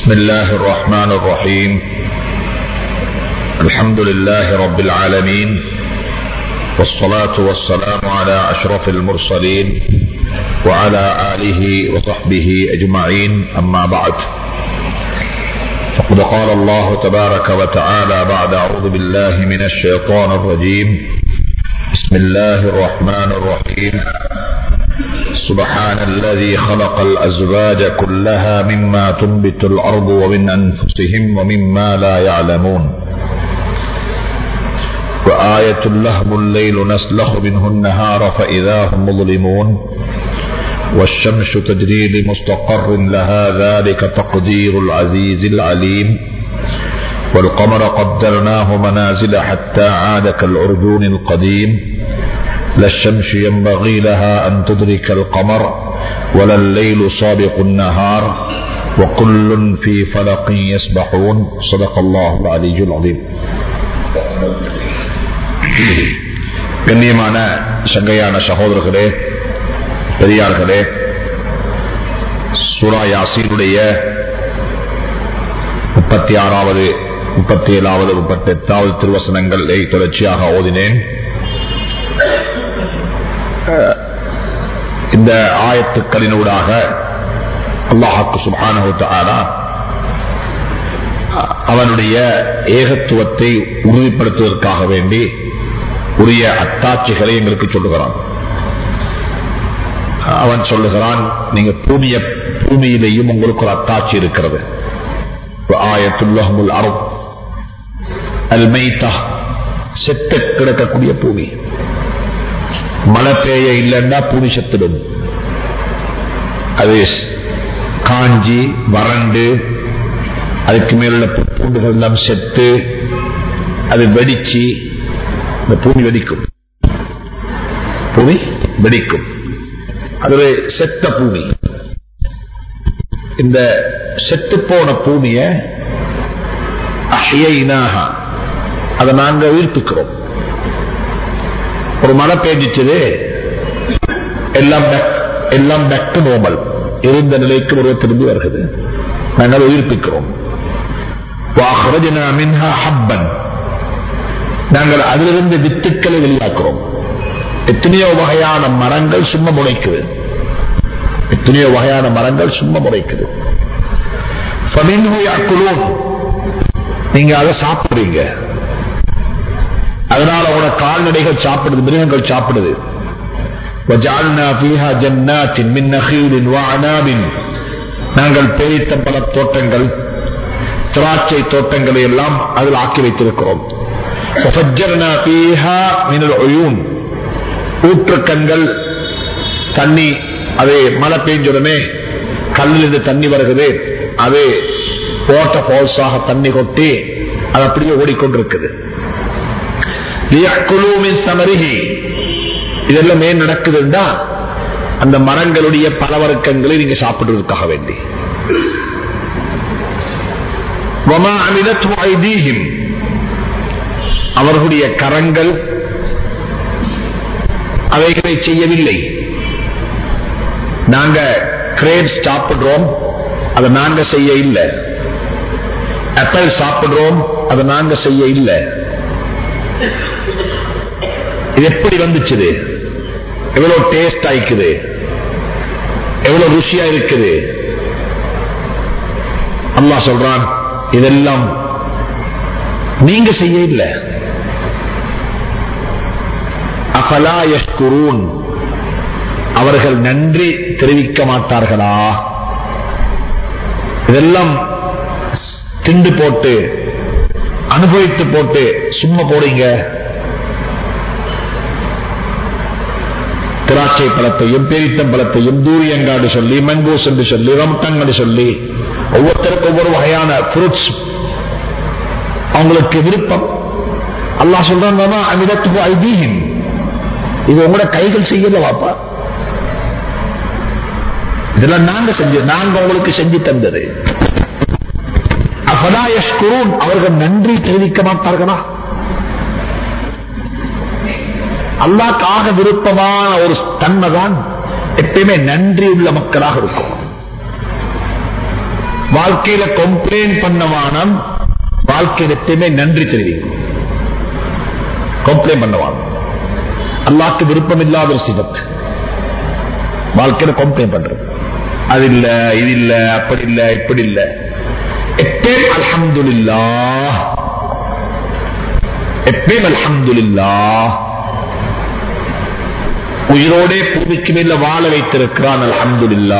بسم الله الرحمن الرحيم الحمد لله رب العالمين والصلاة والسلام على أشرف المرسلين وعلى آله وصحبه أجمعين أما بعد فقد قال الله تبارك وتعالى بعد أعوذ بالله من الشيطان الرجيم بسم الله الرحمن الرحيم سبحان الذي خلق الأزواج كلها مما تنبت الأرض ومن أنفسهم ومما لا يعلمون وآية لهم الليل نسلخ منه النهار فإذا هم مظلمون والشمس تجري لمستقر لها ذلك تقدير العزيز العليم والقمر قدرناه منازل حتى عاد كالعرجون القديم لا الشمس ينبغي لها أن تدرك القمر ولا الليل سابق النهار وكل في فلق يسبحون صدق الله العلي العظيم கண்ணியமான சங்கையான சகோதரர்களே பெரியார்களே சூரா யாசீனுடைய முப்பத்தி ஆறாவது முப்பத்தி ஏழாவது முப்பத்தி எட்டாவது திருவசனங்களை தொடர்ச்சியாக ஓதினேன் இந்த ஆயத்துக்களினூடாக அல்லாஹாக்கு சுபான அவனுடைய ஏகத்துவத்தை உறுதிப்படுத்துவதற்காக வேண்டி உரிய அத்தாட்சிகளை எங்களுக்கு சொல்லுகிறான் அவன் சொல்லுகிறான் நீங்க பூமிய பூமியிலேயும் உங்களுக்கு ஒரு அத்தாட்சி இருக்கிறது ஆயத்துல்லஹமுல் அருள் அல்மைத்தா செத்த கிடக்கக்கூடிய பூமி மழை பெய்ய இல்லைன்னா பூமி செத்துடும் அது காஞ்சி வறண்டு அதுக்கு மேலுள்ள பூண்டுகள் எல்லாம் செத்து அது வெடிச்சு இந்த பூமி வெடிக்கும் பூமி வெடிக்கும் அது ஒரு செத்த பூமி இந்த செத்து போன பூமிய அதை நாங்க உயிர்ப்பிக்கிறோம் ஒரு மழை பெய்ஞ்சிச்சது எல்லாம் எல்லாம் பேக் நோமல் இருந்த நிலைக்கு ஒரு திரும்பி வருகிறது நாங்கள் உயிர்ப்பிக்கிறோம் நாங்கள் அதிலிருந்து வித்துக்களை வெளியாக்குறோம் எத்தனையோ வகையான மரங்கள் சும்மா முளைக்குது எத்தனையோ வகையான மரங்கள் சும்மா முளைக்குது நீங்க அதை சாப்பிடுறீங்க அதனால உன கால்நடைகள் சாப்பிடுது மிருகங்கள் சாப்பிடுது நாங்கள் பேரித்த பல தோட்டங்கள் திராட்சை தோட்டங்களை எல்லாம் அதில் ஆக்கி வைத்திருக்கிறோம் ஊற்றுக்கண்கள் தண்ணி அதே மழை பெய்ஞ்சுடனே கல்லில் இருந்து தண்ணி வருகிறது அது வாட்டர் ஃபால்ஸாக தண்ணி கொட்டி அது அப்படியே ஓடிக்கொண்டிருக்குது இதெல்லாம் ஏன் நடக்குதுன்னா அந்த மரங்களுடைய பலவர்க்கங்களை நீங்க சாப்பிடுவதற்காக வேண்டி அவர்களுடைய கரங்கள் அவைகளை செய்யவில்லை நாங்க கிரேப்ஸ் சாப்பிடுறோம் அதை நாங்க செய்ய இல்லை ஆப்பிள் சாப்பிடுறோம் அதை நாங்க செய்ய இல்லை இது எப்படி வந்துச்சு எவ்வளவு டேஸ்ட் ஆயிக்குது எவ்வளவு ருசியா இருக்குது அல்லா சொல்றான் இதெல்லாம் நீங்க செய்ய இல்லை அபலா யஷ்குரூன் அவர்கள் நன்றி தெரிவிக்க மாட்டார்களா இதெல்லாம் திண்டு போட்டு அனுபவித்து போட்டு சும்மா போடுங்க திராட்சை பழத்தையும் பேரித்தம் பழத்தையும் தூரியங்காடு சொல்லி மங்கோஸ் என்று சொல்லி ரம்டங் சொல்லி ஒவ்வொருத்தருக்கும் ஒவ்வொரு வகையான ஃப்ரூட்ஸ் அவங்களுக்கு விருப்பம் அல்லா சொல்றாங்க அமிதத்து ஐதீகம் இது உங்களோட கைகள் செய்யல வாப்பா இதெல்லாம் நாங்க செஞ்சு நாங்க உங்களுக்கு செஞ்சு தந்தது அவர்கள் நன்றி தெரிவிக்க மாட்டார்களா அல்லாக்காக விருப்பமான ஒரு தன்மை தான் எப்பயுமே நன்றி உள்ள மக்களாக இருக்கும் வாழ்க்கையில கம்ப்ளைண்ட் பண்ணவானம் வாழ்க்கையில எப்பயுமே நன்றி தெரிவிக்கும் கம்ப்ளைண்ட் பண்ணவானம் அல்லாக்கு விருப்பம் இல்லாத ஒரு சிவத்து வாழ்க்கையில கம்ப்ளைண்ட் பண்றது அது இல்ல இது இல்ல அப்படி இல்ல இப்படி இல்ல எப்பயும் அல்ஹம்துலில்லா எப்பயும் அல்ஹம்துலில்லா உயிரோடே பூமிக்கு மேல வாழ வைத்திருக்கிறான் அல்ஹம்துலில்லா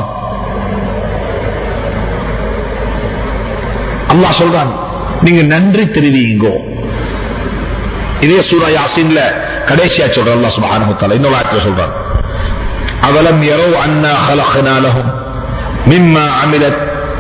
அல்லாஹ் சொல்றான் நீங்க நன்றி தெரிவிங்கோ இதே சூரா யாசின்ல கடைசியா சொல்ற அல்லாஹ் சுப்ஹானஹு வ தஆலா இன்னொரு ஆயத்துல சொல்றான் அவலம் யரவ் அன்னா خلقنا لهم مما عملت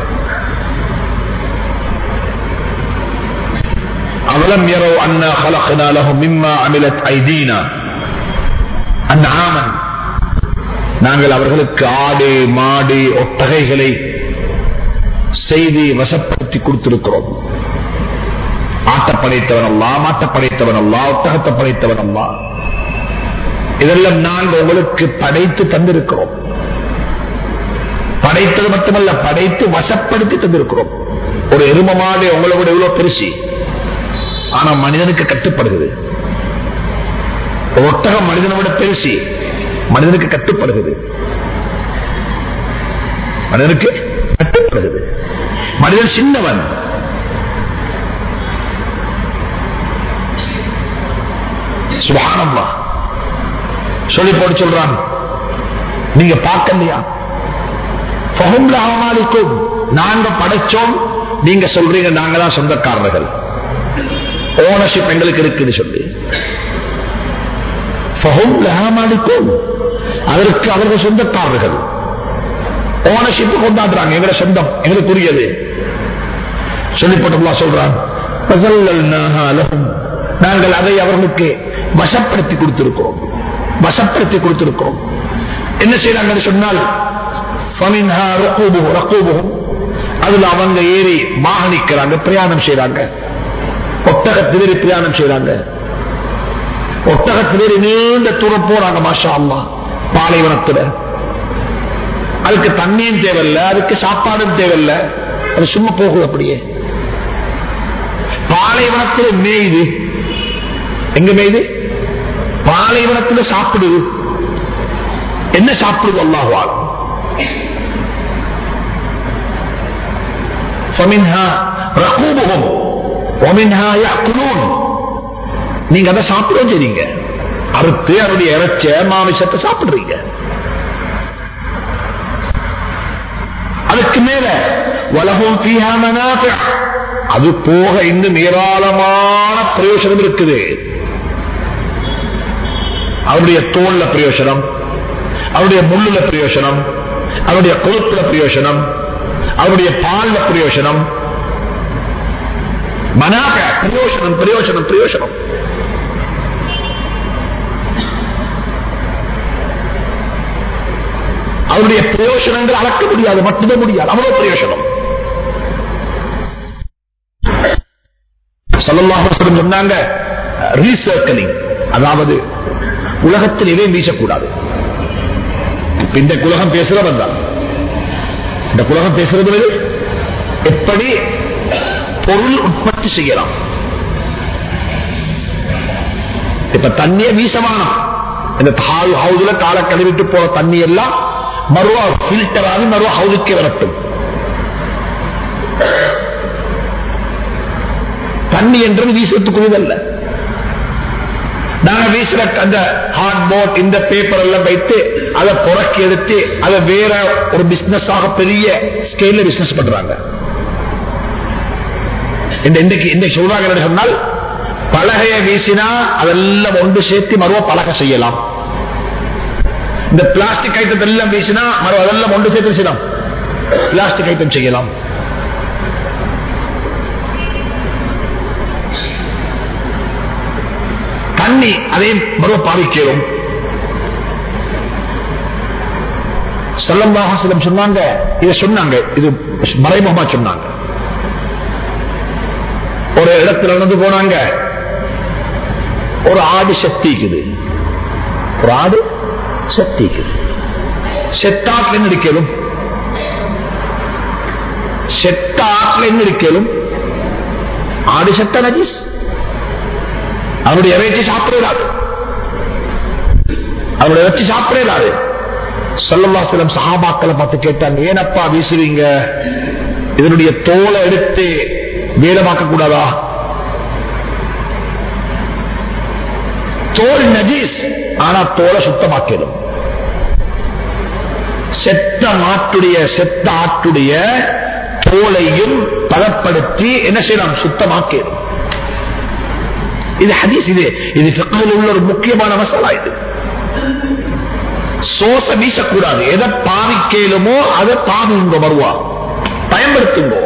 அவலம் யரவ் அன்னா خلقنا لهم مما عملت ايدينا அன்ஆமன் நாங்கள் அவர்களுக்கு ஆடு மாடு ஒட்டகைகளை செய்து வசப்படுத்தி கொடுத்திருக்கிறோம் ஆட்ட படைத்தவன் அல்லா மாட்ட படைத்தவன் அல்லா ஒட்டகத்தை படைத்தவன் அல்லா இதெல்லாம் நாங்கள் உங்களுக்கு படைத்து தந்திருக்கிறோம் படைத்தது மட்டுமல்ல படைத்து வசப்படுத்தி தந்திருக்கிறோம் ஒரு எரும மாடு உங்களை விட எவ்வளவு பெருசி ஆனா மனிதனுக்கு கட்டுப்படுகிறது ஒட்டகம் மனிதனை விட பெருசி மனிதனுக்கு கட்டுப்படுகிறது மனிதனுக்கு கட்டுப்படுகிறது மனிதன் சின்னவன் சுபானம்மா சொல்லி போட்டு சொல்றான் நீங்க பார்க்கலையா பகும்லாமாலிக்கும் நாங்க படைச்சோம் நீங்க சொல்றீங்க நாங்க தான் சொந்தக்காரர்கள் ஓனர்ஷிப் எங்களுக்கு இருக்குது சொல்லி பகும்லாமாலிக்கும் அதற்கு அவர்கள் சொந்தக்காரர்கள் ஓனர்ஷிப் கொண்டாடுறாங்க எங்களை சொந்தம் எங்களுக்கு புரியது சொல்லி போட்டு சொல்றான் நாங்கள் அதை அவர்களுக்கு வசப்படுத்தி கொடுத்திருக்கிறோம் வசப்படுத்தி கொடுத்திருக்கிறோம் என்ன செய்யறாங்க சொன்னால் அதுல அவங்க ஏறி வாகனிக்கிறாங்க பிரயாணம் செய்யறாங்க ஒட்டகத்திலேறி பிரயாணம் செய்யறாங்க ஒட்டகத்திலேறி நீண்ட தூரம் போறாங்க மாஷா அல்லா பாலைவனத்துல அதுக்கு தண்ணியும் தேவையில்ல அதுக்கு சாப்பாடும் தேவையில்ல அது சும்மா போகுது அப்படியே பாலைவனத்தில் மேயுது எங்க மேயுது பாலைவனத்தில் சாப்பிடுது என்ன சாப்பிடுது அல்லாஹுவால் நீங்க அதை சாப்பிட செய்றீங்க அறுத்து அவருடைய இறைச்ச மாமிசத்தை சாப்பிடுறீங்க அதுக்கு மேல உலகம் அது போக இன்னும் ஏராளமான பிரயோஜனம் இருக்குது அவருடைய தோல்ல பிரயோஜனம் அவருடைய முள்ளுல பிரயோஜனம் அவருடைய கொழுப்புல பிரயோஜனம் அவருடைய பால்ல பிரயோஜனம் மனாக பிரயோஜனம் பிரயோஜனம் பிரயோஜனம் அவருடைய பிரயோஜனங்கள் அளக்க முடியாது மட்டுமே முடியாது அவ்வளவு பிரயோஜனம் சொல்லலாம் சொன்னாங்க ரீசர்க்கலிங் அதாவது உலகத்தில் எதையும் வீசக்கூடாது இந்த உலகம் பேசுறவன் தான் இந்த உலகம் பேசுறது எப்படி பொருள் உற்பத்தி செய்யலாம் இப்ப தண்ணிய வீசமானம் இந்த ஹவுதுல கால கழுவிட்டு போற தண்ணி எல்லாம் மறுவா பில்டர் ஆகி மறுவா ஹவுதுக்கே வரட்டும் தண்ணி என்றது வீசத்துக்குரியதல்ல நாங்க வீசுற அந்த ஹார்ட் போர்ட் இந்த பேப்பர் எல்லாம் வைத்து அதை புறக்கி எடுத்து அதை வேற ஒரு பிசினஸ் ஆக பெரிய ஸ்கேல்ல பிசினஸ் பண்றாங்க இன்றைக்கு இன்றைக்கு சொல்றாங்க சொன்னால் பலகைய வீசினா அதெல்லாம் ஒன்று சேர்த்து மறுவ பலகை செய்யலாம் இந்த பிளாஸ்டிக் ஐட்டம் எல்லாம் வீசினா மறுவ அதெல்லாம் ஒன்று சேர்த்து செய்யலாம் பிளாஸ்டிக் ஐட்டம் செய்யலாம் தண்ணி அதையும் மறுவ பாவிக்கிறோம் செல்லம்பாக சிலம் சொன்னாங்க இதை சொன்னாங்க இது மறைமுகமா சொன்னாங்க ஒரு இடத்துல நடந்து போனாங்க ஒரு ஆடு செத்திக்குது ஒரு ஆடு செத்திக்குது செத்தாக்கு என்ன இருக்கலும் செத்த ஆற்றுல என்ன இருக்கலும் ஆடு செத்த நஜீஸ் அவருடைய இறைச்சி சாப்பிடாது அவருடைய இறைச்சி சாப்பிடாது சொல்லல்லா சிலம் சஹாபாக்களை பார்த்து கேட்டாங்க ஏனப்பா வீசுவீங்க இதனுடைய தோலை எடுத்து வேலமாக்க கூடாதா தோல் நஜீஸ் ஆனா தோலை சுத்தமாக்கிடும் செத்த மாட்டுடைய செத்த ஆட்டுடைய தோலையும் பதப்படுத்தி என்ன செய்யலாம் சுத்தமாக்கிடும் இது ஹதீஸ் இது இது ஃபிக்ஹில் உள்ள ஒரு முக்கியமான மசாலா இது சோச வீசக்கூடாது எதை பாவிக்கலுமோ அதை பாவிங்க வருவா பயன்படுத்துங்க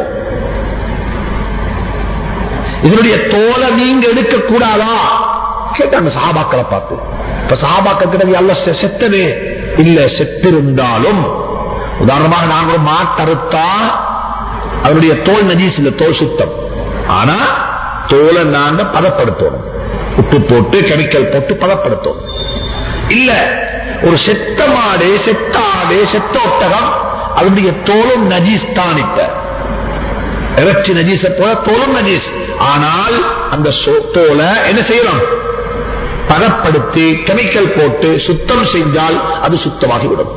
இதனுடைய தோலை நீங்க எடுக்க கூடாதா கேட்டாங்க சாபாக்களை பார்த்து இப்ப சாபாக்கள் கிட்ட அல்ல செத்தது இல்ல செத்திருந்தாலும் உதாரணமாக நாங்க ஒரு மாட்டறுத்தா அதனுடைய தோல் நஜீஸ் இல்ல தோல் சுத்தம் ஆனா தோலை நாங்க பதப்படுத்தணும் உப்பு போட்டு கெமிக்கல் போட்டு பதப்படுத்தணும் இல்ல ஒரு செத்த மாடு செத்த ஆடு செத்த ஒட்டகம் அதனுடைய தோலும் நஜீஸ் தான் இப்ப இறைச்சி நஜீஸ போல தோலும் நஜீஸ் ஆனால் அந்த தோலை என்ன செய்யலாம் பதப்படுத்தி கெமிக்கல் போட்டு சுத்தம் செய்தால் அது சுத்தமாகிவிடும்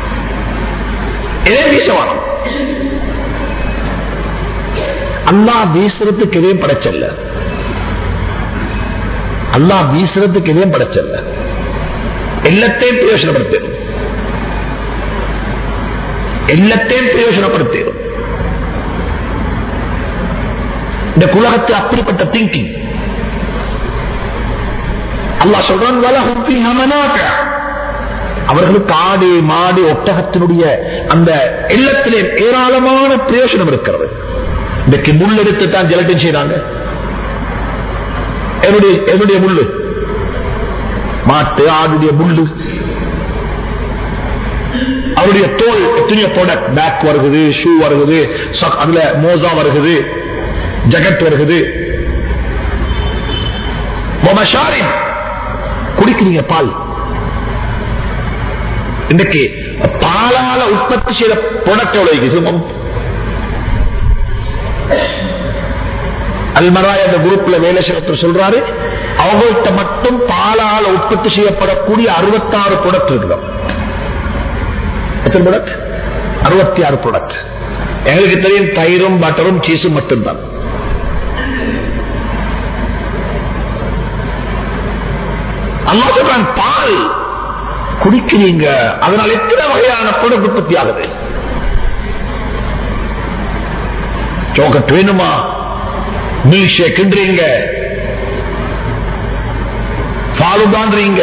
இதே வீசவானம் அல்லா வீசுறதுக்கு எதையும் படைச்சல்ல அல்லா வீசுறதுக்கு எதையும் படைச்சல்ல எல்லாத்தையும் பிரயோஜனப்படுத்தணும் எல்லாத்தையும் பிரயோஜனப்படுத்தணும் இந்த குலகத்து அப்படிப்பட்ட திங்கிங் அல்லா சொல்றான் அவர்களுக்கு ஆடு மாடு ஒட்டகத்தினுடைய அந்த எல்லத்திலே ஏராளமான பிரயோஜனம் இருக்கிறது இன்றைக்கு முள் எடுத்து தான் ஜெலட்டின் செய்யறாங்க என்னுடைய முள்ளு மாட்டு ஆடுடைய முள்ளு அவருடைய தோல் எத்தனையோ ப்ராடக்ட் பேக் வருகுது ஷூ வருகுது அதுல மோசா வருகுது ஜகத் வருகுது குடிக்கிறீங்க பால் இன்றைக்கு பாலால உற்பத்தி செய்த ப்ராடக்ட் எவ்வளவு அல்மராய் அந்த குரூப்ல வேலை செய்யறது சொல்றாரு அவங்கள்ட்ட மட்டும் பாலால உற்பத்தி செய்யப்படக்கூடிய அறுபத்தாறு ப்ராடக்ட் இருக்கிறோம் எத்தனை ப்ராடக்ட் அறுபத்தி ஆறு ப்ராடக்ட் எங்களுக்கு தெரியும் தயிரும் பட்டரும் சீஸும் மட்டும்தான் அல்லா சொல்றான் பால் குடிக்கிறீங்க அதனால் எத்தனை வகையான ப்ராடக்ட் உற்பத்தி ஆகுது சோக்கட் வேணுமா மில்க் ஷேக்ன்றீங்க பாலுதான்றீங்க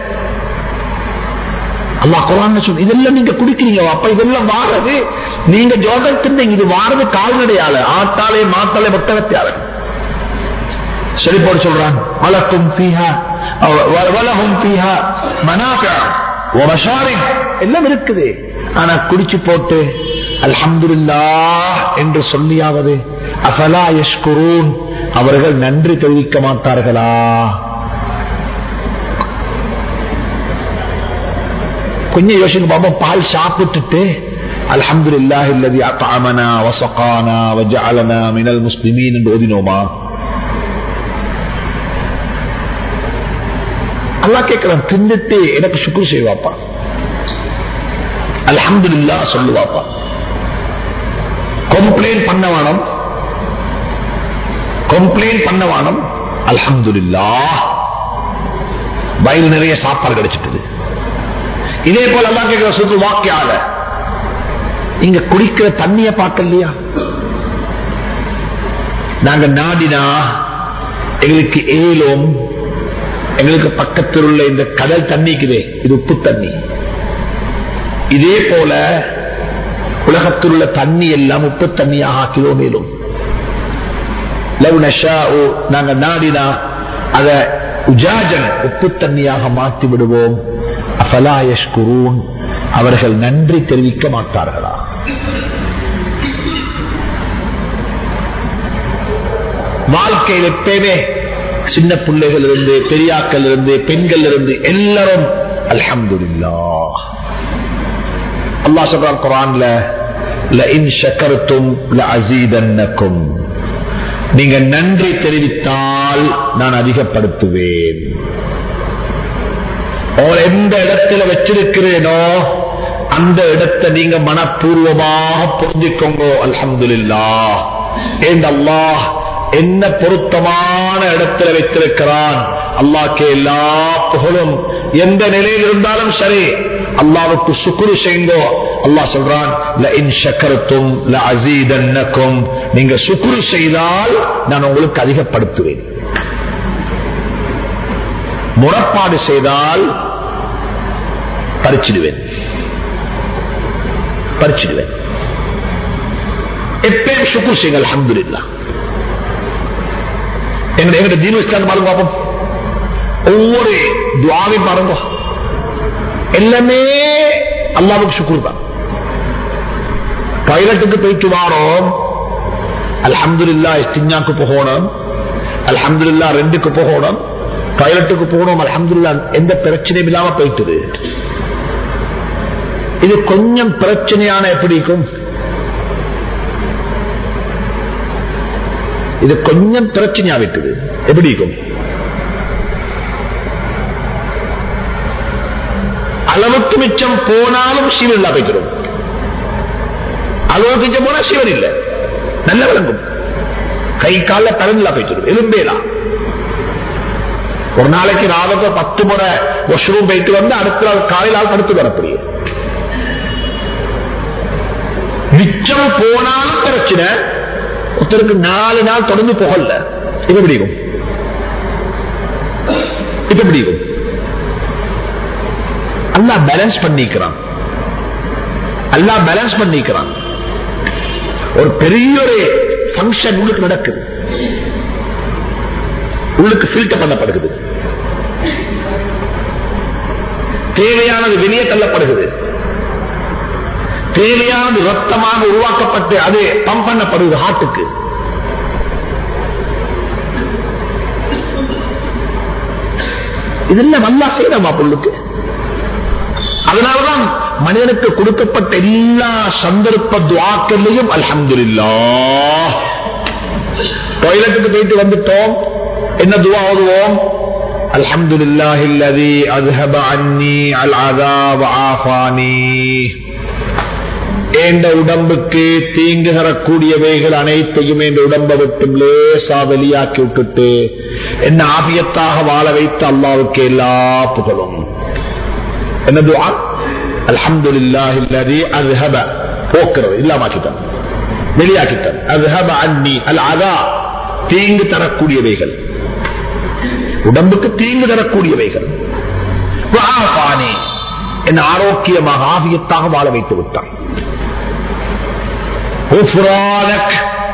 அல்லா குரான் சொல்லு இதெல்லாம் நீங்க குடிக்கிறீங்க அப்ப இதெல்லாம் வாரது நீங்க ஜோகல் தின்னீங்க இது வாரது கால்நடையால ஆட்டாலே மாட்டாலே ஒட்டகத்தால சரி போட சொல்றான் வளர்க்கும் பீஹா வலகும் பீஹா மனாஃபா எல்லாம் இருக்குது ஆனா குடிச்சு போட்டு அல்ஹம்துல்லா என்று சொல்லியாவது அஃபலா யஷ்குரூன் அவர்கள் நன்றி தெரிவிக்க மாட்டார்களா கொஞ்சம் யோசனை பாப்போம் பால் சாப்பிட்டுட்டு அல்ஹம்து இல்லாஹ் இல்லதி அத்தாமனா வசகானா வஜஅலனா மினல் முஸ்லிமீன் என்று ஓதினோமா அல்லாஹ் கேட்கிறான் தின்னுட்டு எனக்கு சுக்குர் செய்வாப்பா அல்ஹம்து இல்லா சொல்லுவாப்பா கம்ப்ளைண்ட் பண்ண வேணும் கம்ப்ளைண்ட் பண்ண வேணும் அல்ஹம்து இல்லா வயல் நிறைய சாப்பாடு கிடைச்சிட்டது இதே போல எல்லாம் கேட்கிற சுற்று வாக்கியால நீங்க குடிக்கிற தண்ணிய பார்க்கலையா நாங்க நாடினா எங்களுக்கு ஏலோம் எங்களுக்கு பக்கத்தில் உள்ள இந்த கடல் தண்ணிக்குதே இது உப்பு தண்ணி இதே போல உலகத்தில் உள்ள தண்ணி எல்லாம் உப்பு தண்ணியாக ஆக்கிறோம் மேலும் லவ் நஷா நாங்க நாடினா அத உஜாஜன் உப்பு தண்ணியாக மாற்றி விடுவோம் அஃபலா யஷ்குரூன் அவர்கள் நன்றி தெரிவிக்க மாட்டார்களா வாழ்க்கையில் எப்பயுமே சின்ன பிள்ளைகள் இருந்து பெரியாக்கள் இருந்து பெண்கள் இருந்து எல்லாரும் அல்ஹம்துல்லா அல்லாஹ் சொல்றான் குரான்ல லஇன் ஷக்கர்தும் லஅஸீதன்னகும் நீங்க நன்றி தெரிவித்தால் நான் அதிகப்படுத்துவேன் உங்களை எந்த இடத்துல வச்சிருக்கிறேனோ அந்த இடத்தை நீங்க மனப்பூர்வமாக புரிஞ்சுக்கோங்க அல்ஹம்துலில்லா ஏன் அல்லாஹ் என்ன பொருத்தமான இடத்துல வைத்திருக்கிறான் அல்லாஹ்க்கு எல்லா புகழும் எந்த நிலையில் இருந்தாலும் சரி அல்லாவுக்கு சுக்குரு செய்யுங்கோ அல்லாஹ் சொல்றான் லஇன் ஷக்கரத்தும் லஅஸீதன்னகும் நீங்க சுக்குரு செய்தால் நான் உங்களுக்கு அதிகப்படுத்துவேன் முறப்பாடு செய்தால் பறிச்சிடுவேன் பறிச்சிடுவேன் எப்பயும் சுக்குர் செய்யுங்க அல்ஹம்துலில்லா எங்க எங்க தீனு இஸ்லாம் பாருங்க பாப்போம் ஒவ்வொரு துவாவையும் பாருங்க எல்லாமே அல்லாவுக்கு சுக்குர் தான் டாய்லெட்டுக்கு போயிட்டு வாரோம் அல்ஹம்துலில்லா இஸ்திஞ்சாக்கு போகணும் அல்ஹம்துலில்லா ரெண்டுக்கு போகணும் டாய்லெட்டுக்கு போகணும் அல்ஹம்துலில்லா எந்த பிரச்சனையும் இல்லாம போயிட்டுது இது கொஞ்சம் பிரச்சனையான எப்படி இருக்கும் இது கொஞ்சம் பிரச்சனையா விட்டது எப்படி இருக்கும் அளவுக்கு மிச்சம் போனாலும் சீவன் இல்லா போய்க்கிறோம் அளவுக்கு மிச்சம் போனா சீவன் இல்லை நல்ல விளங்கும் கை கால தரங்களா போய்க்கிறோம் எலும்பேலாம் ஒரு நாளைக்கு ராவக பத்து முறை வாஷ்ரூம் போயிட்டு வந்து அடுத்த நாள் காலையில் ஆள் படுத்து வரக்கூடிய மிச்சம் போனாலும் பிரச்சனை ஒருத்தருக்கு நாலு நாள் தொடர்ந்து புகழல இது எப்படி இருக்கும் இது எப்படி இருக்கும் அல்லா பேலன்ஸ் பண்ணிக்கிறான் அல்லா பேலன்ஸ் பண்ணிக்கிறான் ஒரு பெரிய ஒரு ஃபங்க்ஷன் உங்களுக்கு நடக்குது உள்ளுக்கு ஃபில்டர் பண்ணப்படுகிறது தேவையானது வெளியே தள்ளப்படுகிறது தேவையானது ரத்தமாக உருவாக்கப்பட்டு அது பம்ப் பண்ணப்படுவது ஹார்ட்டுக்கு இதெல்லாம் நல்லா செய்யணுமா பொருளுக்கு அதனாலதான் மனிதனுக்கு கொடுக்கப்பட்ட எல்லா சந்தர்ப்ப துவாக்கள்லையும் அல்ஹம்துலில்லா டாய்லெட்டுக்கு போயிட்டு வந்துட்டோம் என்ன துவா ஓதுவோம் الحمد لله الذي أذهب عني العذاب وعافاني என்ற உடம்புக்கு தீங்கு தரக்கூடியவைகள் அனைத்தையும் என்ற உடம்பை விட்டு லேசா வெளியாக்கி விட்டுட்டு என்ன ஆபியத்தாக வாழ வைத்த அல்லாவுக்கு எல்லா புகழும் என்ன துவா அல்ஹம்துலில்லாஹி அல்லதி அஸ்ஹப போக்குறது இல்லாமாக்கிட்டான் வெளியாக்கிட்டான் அஸ்ஹப அன்னி அல் அதா தீங்கு தரக்கூடியவைகள் உடம்புக்கு தீங்கு தரக்கூடியவைகள் வஆஃபானி என்ன ஆரோக்கியமாக ஆபியத்தாக வாழ வைத்து விட்டான் غفرانك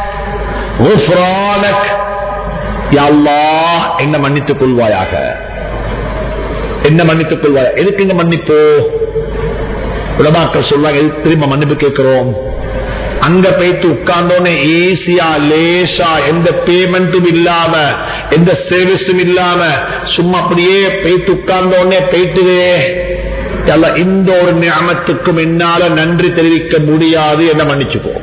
غفرانك يا الله என்ன மன்னித்துக் கொள்வாயாக என்ன மன்னித்துக் கொள்வாய் எதுக்கு இங்க மன்னிப்போ உலமாக்கள் சொல்றாங்க எதுக்கு திரும்ப மன்னிப்பு கேட்கிறோம் அங்க போயிட்டு உட்கார்ந்தோன்னே ஈஸியா லேசா எந்த பேமெண்ட்டும் இல்லாம எந்த சர்வீஸும் இல்லாம சும்மா அப்படியே போயிட்டு உட்கார்ந்தோடனே போயிட்டு இந்த ஒரு ஞாபகத்துக்கும் என்னால நன்றி தெரிவிக்க முடியாது என்ன மன்னிச்சுப்போ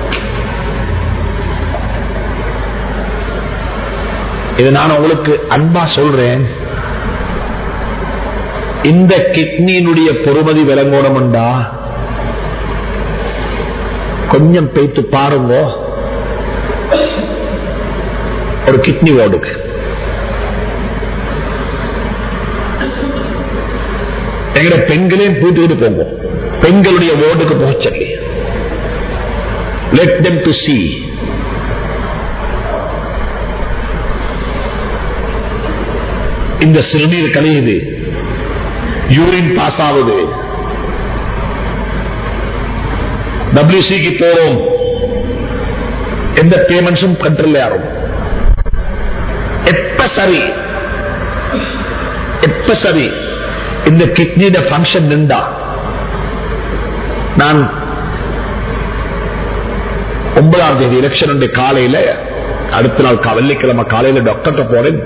இது நான் உங்களுக்கு அன்பா சொல்றேன் இந்த கிட்னியினுடைய பொறுமதி விளங்கோணம்டா கொஞ்சம் பேத்து பாருங்க ஒரு கிட்னி வார்டுக்கு எங்கட பெண்களையும் கூட்டுக்கிட்டு போங்க பெண்களுடைய வார்டுக்கு போக சொல்லி லெட் them டு see இந்த சிறுநீர் கலையுது யூரின் பாஸ் ஆகுது டபிள்யூசிக்கு போறோம் எந்த பேமெண்ட்ஸும் கண்ட்ரோல் யாரும் எப்ப சரி எப்ப சரி இந்த கிட்னியோட பங்கன் நின்றா நான் ஒன்பதாம் தேதி எலெக்ஷன் காலையில அடுத்த நாள் கா- வெள்ளிக்கிழமை காலையில டாக்டர்கிட்ட போறேன்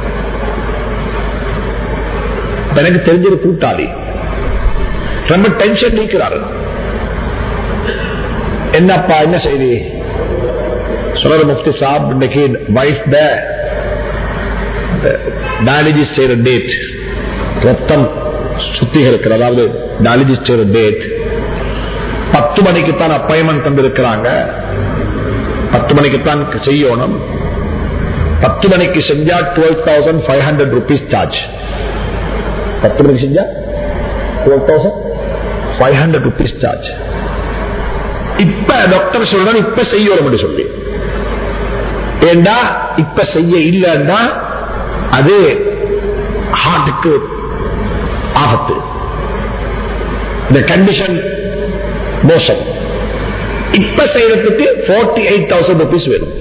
எனக்கு தெரிஞ்சது கூட்டாளி ரொம்ப டென்ஷன் நீக்கிறாரு என்னப்பா என்ன செய்தி சொல்ற முஃப்தி சாப் இன்னைக்கு வைஃப் டயாலிசிஸ் செய்யற டேட் ரத்தம் சுத்திகரிக்கிற அதாவது டயாலிசிஸ் செய்யற டேட் பத்து மணிக்கு தான் அப்பாயின்மெண்ட் தந்திருக்கிறாங்க பத்து மணிக்கு தான் செய்யணும் பத்து மணிக்கு செஞ்சா twelve thousand five hundred rupees charge பத்து மணிக்கு செஞ்சா twelve thousand five hundred rupees charge இப்ப டாக்டர் சொல்றாரு இப்ப செய்யணும் சொல்லி ஏண்டா இப்ப செய்ய இல்லைன்னா அது ஹார்ட்டுக்கு ஆபத்து இந்த கண்டிஷன் மோசம் இப்ப செய்யறதுக்கு போர்ட்டி எயிட் தௌசண்ட் ருபீஸ் வேணும்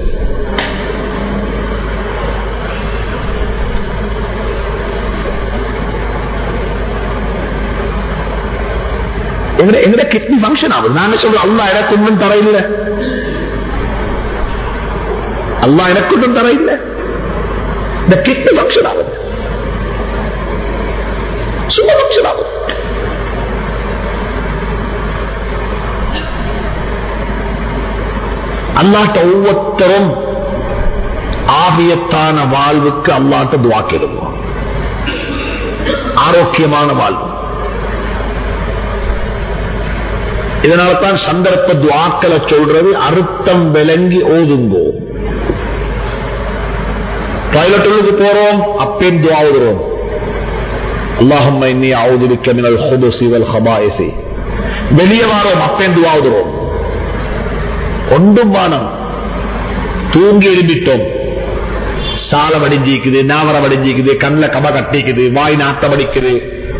எங்கட கிட்னி பங்கன் ஆகுது நாங்க சொல்றோம் அல்லா எனக்கு ஒன்றும் தர இல்லை அல்லா எனக்கு ஒன்றும் தர இல்லை இந்த கிட்னி பங்கன் ஆகுது சும்மா பங்கன் ஆகுது அல்லாட்ட ஒவ்வொருத்தரும் ஆகியத்தான வாழ்வுக்கு அல்லாட்ட துவா கேளுவோம் ஆரோக்கியமான வாழ்வு இதனால தான் சந்தர்ப்ப துவாக்களை சொல்றது அறுத்தம் விளங்கி ஓதுங்கோ டாய்லெட் உள்ளுக்கு போறோம் அப்பேன் துவாவுகிறோம் அல்லாஹம் இன்னி ஆவுதுவிக்க மினல் ஹுதுசி வல் ஹபாயிசி வெளியே வாரோம் அப்பேன் துவாவுகிறோம் ஒன்றும் வானம் தூங்கி எழுப்பிட்டோம் சால வடிஞ்சிக்குது நாவர வடிஞ்சிக்குது கண்ணில் கப கட்டிக்குது வாய் நாட்டம் அடிக்குது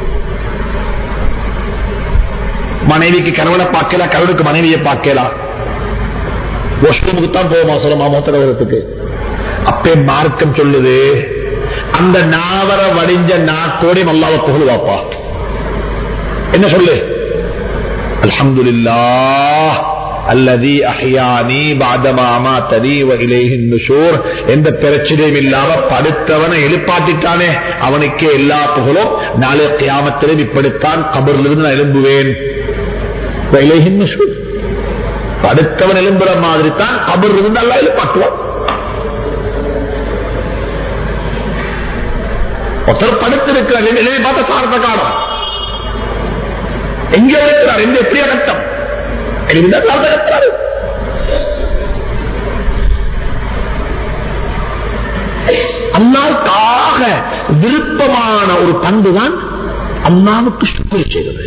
மனைவிக்கு கணவனை பார்க்கலாம் கணவனுக்கு மனைவியை பார்க்கலாம் வாஷ்ரூமுக்கு தான் போவோமா சொல்லமா மூத்தரவரத்துக்கு அப்பே மார்க்கம் சொல்லுது அந்த நாவர வடிஞ்ச நாக்கோடி நல்லாவ புகழ்வாப்பா என்ன சொல்லு அல்ஹம்துலில்லா அல்லதி அஹ்யானி பாதமா அமாத்தனி வகிலேஹி நுஷூர் எந்த பிரச்சனையும் இல்லாம படுத்தவனை எழுப்பாட்டிட்டானே அவனுக்கே எல்லா புகழும் நாளை கியாமத்திலும் இப்படித்தான் கபரிலிருந்து நான் எழும்புவேன் வகிலேஹி நுஷூர் படுத்தவன் எழும்புற மாதிரி தான் கபர் இருந்து அல்லா எழுப்பாட்டுவான் ஒருத்தர் படுத்திருக்கிறார் எழுதி பார்த்த சாரத்தை காணும் எங்க இருக்கிறார் எந்த எப்படி ரத்தம் எழுதிதான் சாரத்தை இருக்கிறாரு அல்லாவுக்காக விருப்பமான ஒரு பண்பு தான் அல்லாவுக்கு சுக்குர் செய்வது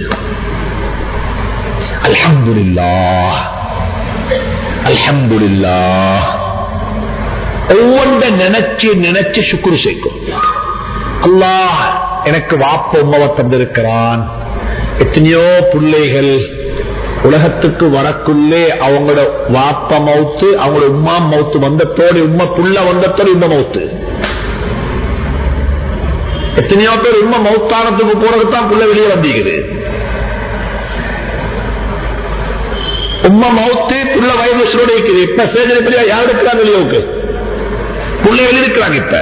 அல்ஹம்துலில்லா அல்ஹம்துலில்லா ஒவ்வொன்ற நினைச்சு நினைச்சு சுக்குரு செய்யும் அல்லாஹ் எனக்கு வாப்ப உமாவை தந்திருக்கிறான் எத்தனையோ பிள்ளைகள் உலகத்துக்கு வரக்குள்ளே அவங்களோட வாப்ப மவுத்து அவங்களோட உமா மவுத்து வந்தத்தோடு உமா புள்ள வந்தத்தோடு உமா மவுத்து எத்தனையோ பேர் உண்மை மௌத்தானத்துக்கு போறதுதான் புள்ள வெளியே வந்திருக்குது உம்மா மௌத்து புள்ள வயது சுரோட இருக்குது இப்ப சேஜனை பெரிய யார் இருக்கிறாங்க வெளியோக்கு புள்ள வெளியிருக்கிறாங்க இப்ப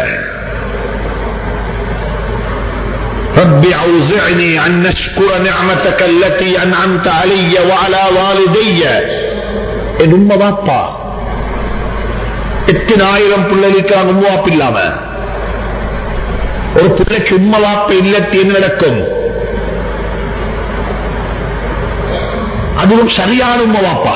رب أوزعني أن نشكر نعمتك التي أنعمت علي وعلى والدي என் உண்மை வாப்பா எத்தனை ஆயிரம் பிள்ளைகளுக்கு உண்மை வாப்பு இல்லாம ஒரு பிள்ளைக்கு உண்மை வாப்பு இல்லத்து என்ன நடக்கும் அதுவும் சரியான உண்மை வாப்பா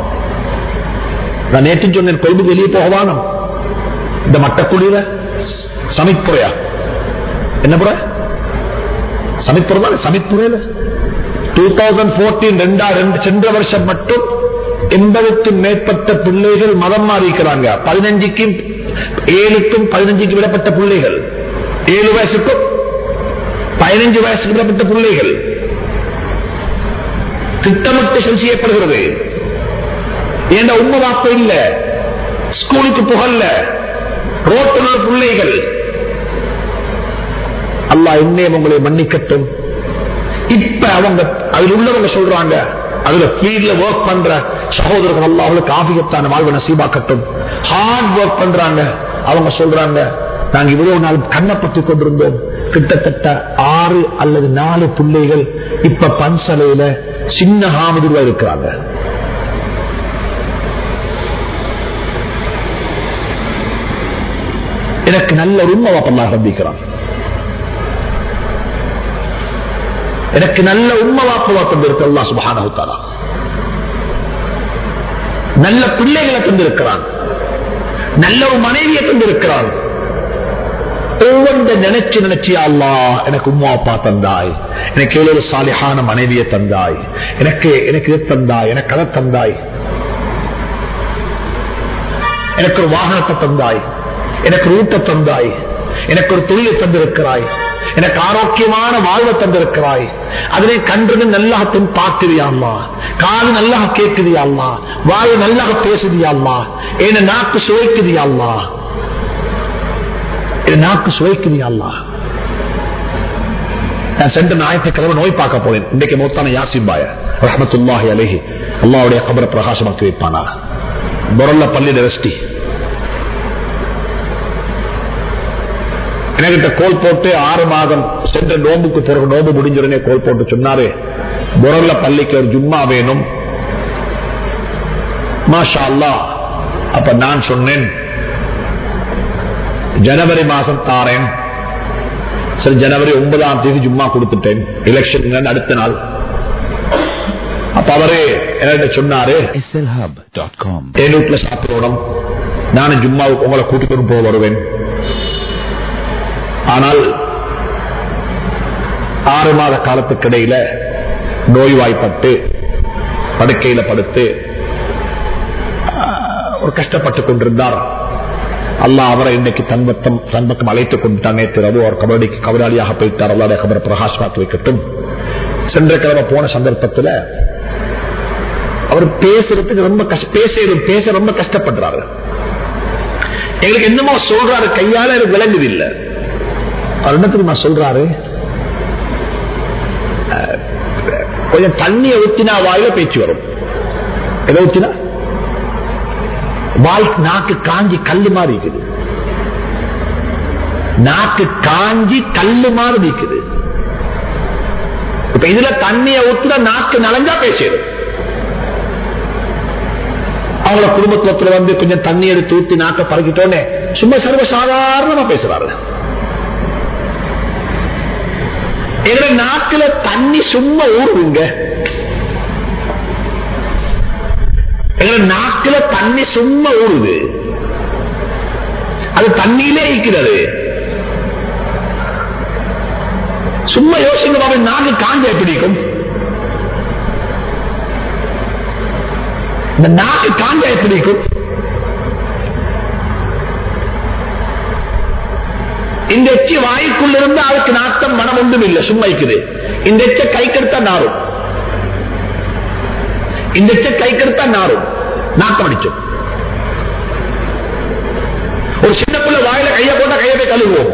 நான் நேற்று சொன்னேன் கொழும்பு வெளியே போகவானம் இந்த மட்டக்குடியில சமைப்புறையா என்ன புற சமைப்புறை தான் சமைப்புறையில டூ தௌசண்ட் போர்டீன் ரெண்டா ரெண்டு சென்ற வருஷம் மட்டும் எண்பதுக்கும் மேற்பட்ட பிள்ளைகள் மதம் மாறிக்கிறாங்க பதினஞ்சுக்கும் ஏழுக்கும் பதினஞ்சுக்கு விடப்பட்ட பிள்ளைகள் ஏழு வயசுக்கும் பதினஞ்சு வயசுக்கு விடப்பட்ட பிள்ளைகள் திட்டமிட்டு சரி செய்யப்படுகிறது ஏன்னா உண்மை வாப்ப இல்ல ஸ்கூலுக்கு புகழ்ல ரோட்டில் உள்ள பிள்ளைகள் அல்லா என்னையும் உங்களை மன்னிக்கட்டும் இப்ப அவங்க அதில் உள்ளவங்க சொல்றாங்க அதுல ஃபீல்ட்ல ஒர்க் பண்ற சகோதரர்கள் அல்லா அவங்களுக்கு ஆபியத்தான வாழ்வு நசீபாக்கட்டும் ஹார்ட் ஒர்க் பண்றாங்க அவங்க சொல்றாங்க நாங்க இவ்வளவு நாள் கண்ணை பத்தி கொண்டிருந்தோம் கிட்டத்தட்ட ஆறு அல்லது நாலு பிள்ளைகள் இப்ப பன்சலையில சின்ன ஹாமதுல இருக்கிறாங்க எனக்கு நல்ல ஒரு உண்மை வாப்பல்லா சந்திக்கிறான் எனக்கு நல்ல உண்மை வாப்பவா தந்திருக்கு அல்லா சுபஹானஹுத்தாரா நல்ல பிள்ளைகளை தந்திருக்கிறான் நல்ல ஒரு மனைவியை தந்திருக்கிறான் ஒவ்வொன்ற நினைச்சு நினைச்சு அல்லா எனக்கு உம்மா அப்பா தந்தாய் எனக்கு எவ்வளவு சாலிஹான மனைவியை தந்தாய் எனக்கு எனக்கு இது தந்தாய் எனக்கு அதை தந்தாய் எனக்கு ஒரு வாகனத்தை தந்தாய் எனக்கு ஒரு ஊட்ட தந்தாய் எனக்கு ஒரு தொழிலை தந்திருக்கிறாய் எனக்கு ஆரோக்கியமான வாழ்வை தந்திருக்கிறாய் அதனை கன்றது நல்லா பார்க்குதியாம்மா காது நல்லா கேட்குதியாம்மா வாய் நல்லா பேசுதியாம்மா என்ன நாக்கு சுவைக்குதியாம்மா என் நாக்கு சுவைக்குதியாம்மா நான் சென்ற ஞாயிற்றுக்கிழமை நோய் பார்க்க போனேன் இன்றைக்கு மொத்தான யாசிபாய ரஹமத்துல்லாஹி அலேஹி அல்லாவுடைய கபரை பிரகாசமாக்கி வைப்பானா பொருள பள்ளியில ரெஸ்டி என்கிட்ட கோல் போட்டு ஆறு மாதம் சென்ற நோம்புக்கு பிறகு நோம்பு முடிஞ்சுடனே கோல் போட்டு சொன்னாரு பொருள பள்ளிக்கு ஒரு ஜும்மா வேணும் மாஷா அல்லா அப்ப நான் சொன்னேன் ஜனவரி மாசம் தாரேன் சரி ஜனவரி ஒன்பதாம் தேதி ஜும்மா கொடுத்துட்டேன் எலெக்ஷன் அடுத்த நாள் அப்ப அவரு என்கிட்ட சொன்னாரு slhub.com தேனூட்ல சாப்பிடணும் நானும் ஜும்மாவுக்கு உங்களை கூட்டிக்கொண்டு போக வருவேன் ஆனால் ஆறு மாத காலத்துக்கு இடையில நோய்வாய்ப்பட்டு படுக்கையில படுத்து ஆஹ், ஒரு கஷ்டப்பட்டு கொண்டிருந்தார் அல்லாஹ் அவரை இன்னைக்கு தன்பத்தம் தன்பக்கம் அழைத்துக் கொண்டுட்டானே திறவு அவர் கபடிக்கு கபடாளியாக போயிட்டார் அல்லாடைய கபரை பிரகாஷ்மாக்கி வைக்கட்டும் சென்ற கிழமை போன சந்தர்ப்பத்தில் அவர் பேசுறதுக்கு ரொம்ப கஷ்ட பேச பேச ரொம்ப கஷ்டப்படுறாரு எங்களுக்கு என்னமோ சொல்றாரு கையால எனக்கு விளங்குது இல்ல அவர் என்ன தெரியுமா சொல்றாரு அஹ், கொஞ்சம் தண்ணியை ஊத்தினா வாயில பேச்சு வரும் எதை ஊத்தினா வாய் நாக்கு காஞ்சி கல்லு மாதிரி இருக்குது நாக்கு காஞ்சி கல்லு மாதிரி இருக்குது இப்ப இதுல தண்ணியை ஊத்துனா நாக்கு நனைஞ்சா பேசிடும் அவங்கள குடும்பத்துல வந்து கொஞ்சம் தண்ணி எடுத்து ஊத்தி நாக்க பறக்கிட்டோன்னே சும்மா சர்வ சாதாரணமா பேசுறாரு எங்க நாக்குல தண்ணி சும்மா ஊறுங்க எங்க நாக்குல தண்ணி சும்மா ஊறுது அது தண்ணியிலே இருக்கிறது சும்மா யோசிங்க பாரு நாக்கு காஞ்ச எப்படி இருக்கும் இந்த நாக்கு காஞ்ச எப்படி இருக்கும் இந்த எச்சி வாய்க்குள்ள இருந்து அதுக்கு நாட்டம் மனம் ஒன்றும் இல்லை சும்மா இருக்குது இந்த எச்ச கை கெடுத்தா நாரும் இந்த எச்ச கை கெடுத்தா நாரும் நாட்டம் அடிச்சோம் ஒரு சின்ன பிள்ளை வாயில கைய போட்டா கையை போய் கழுவுவோம்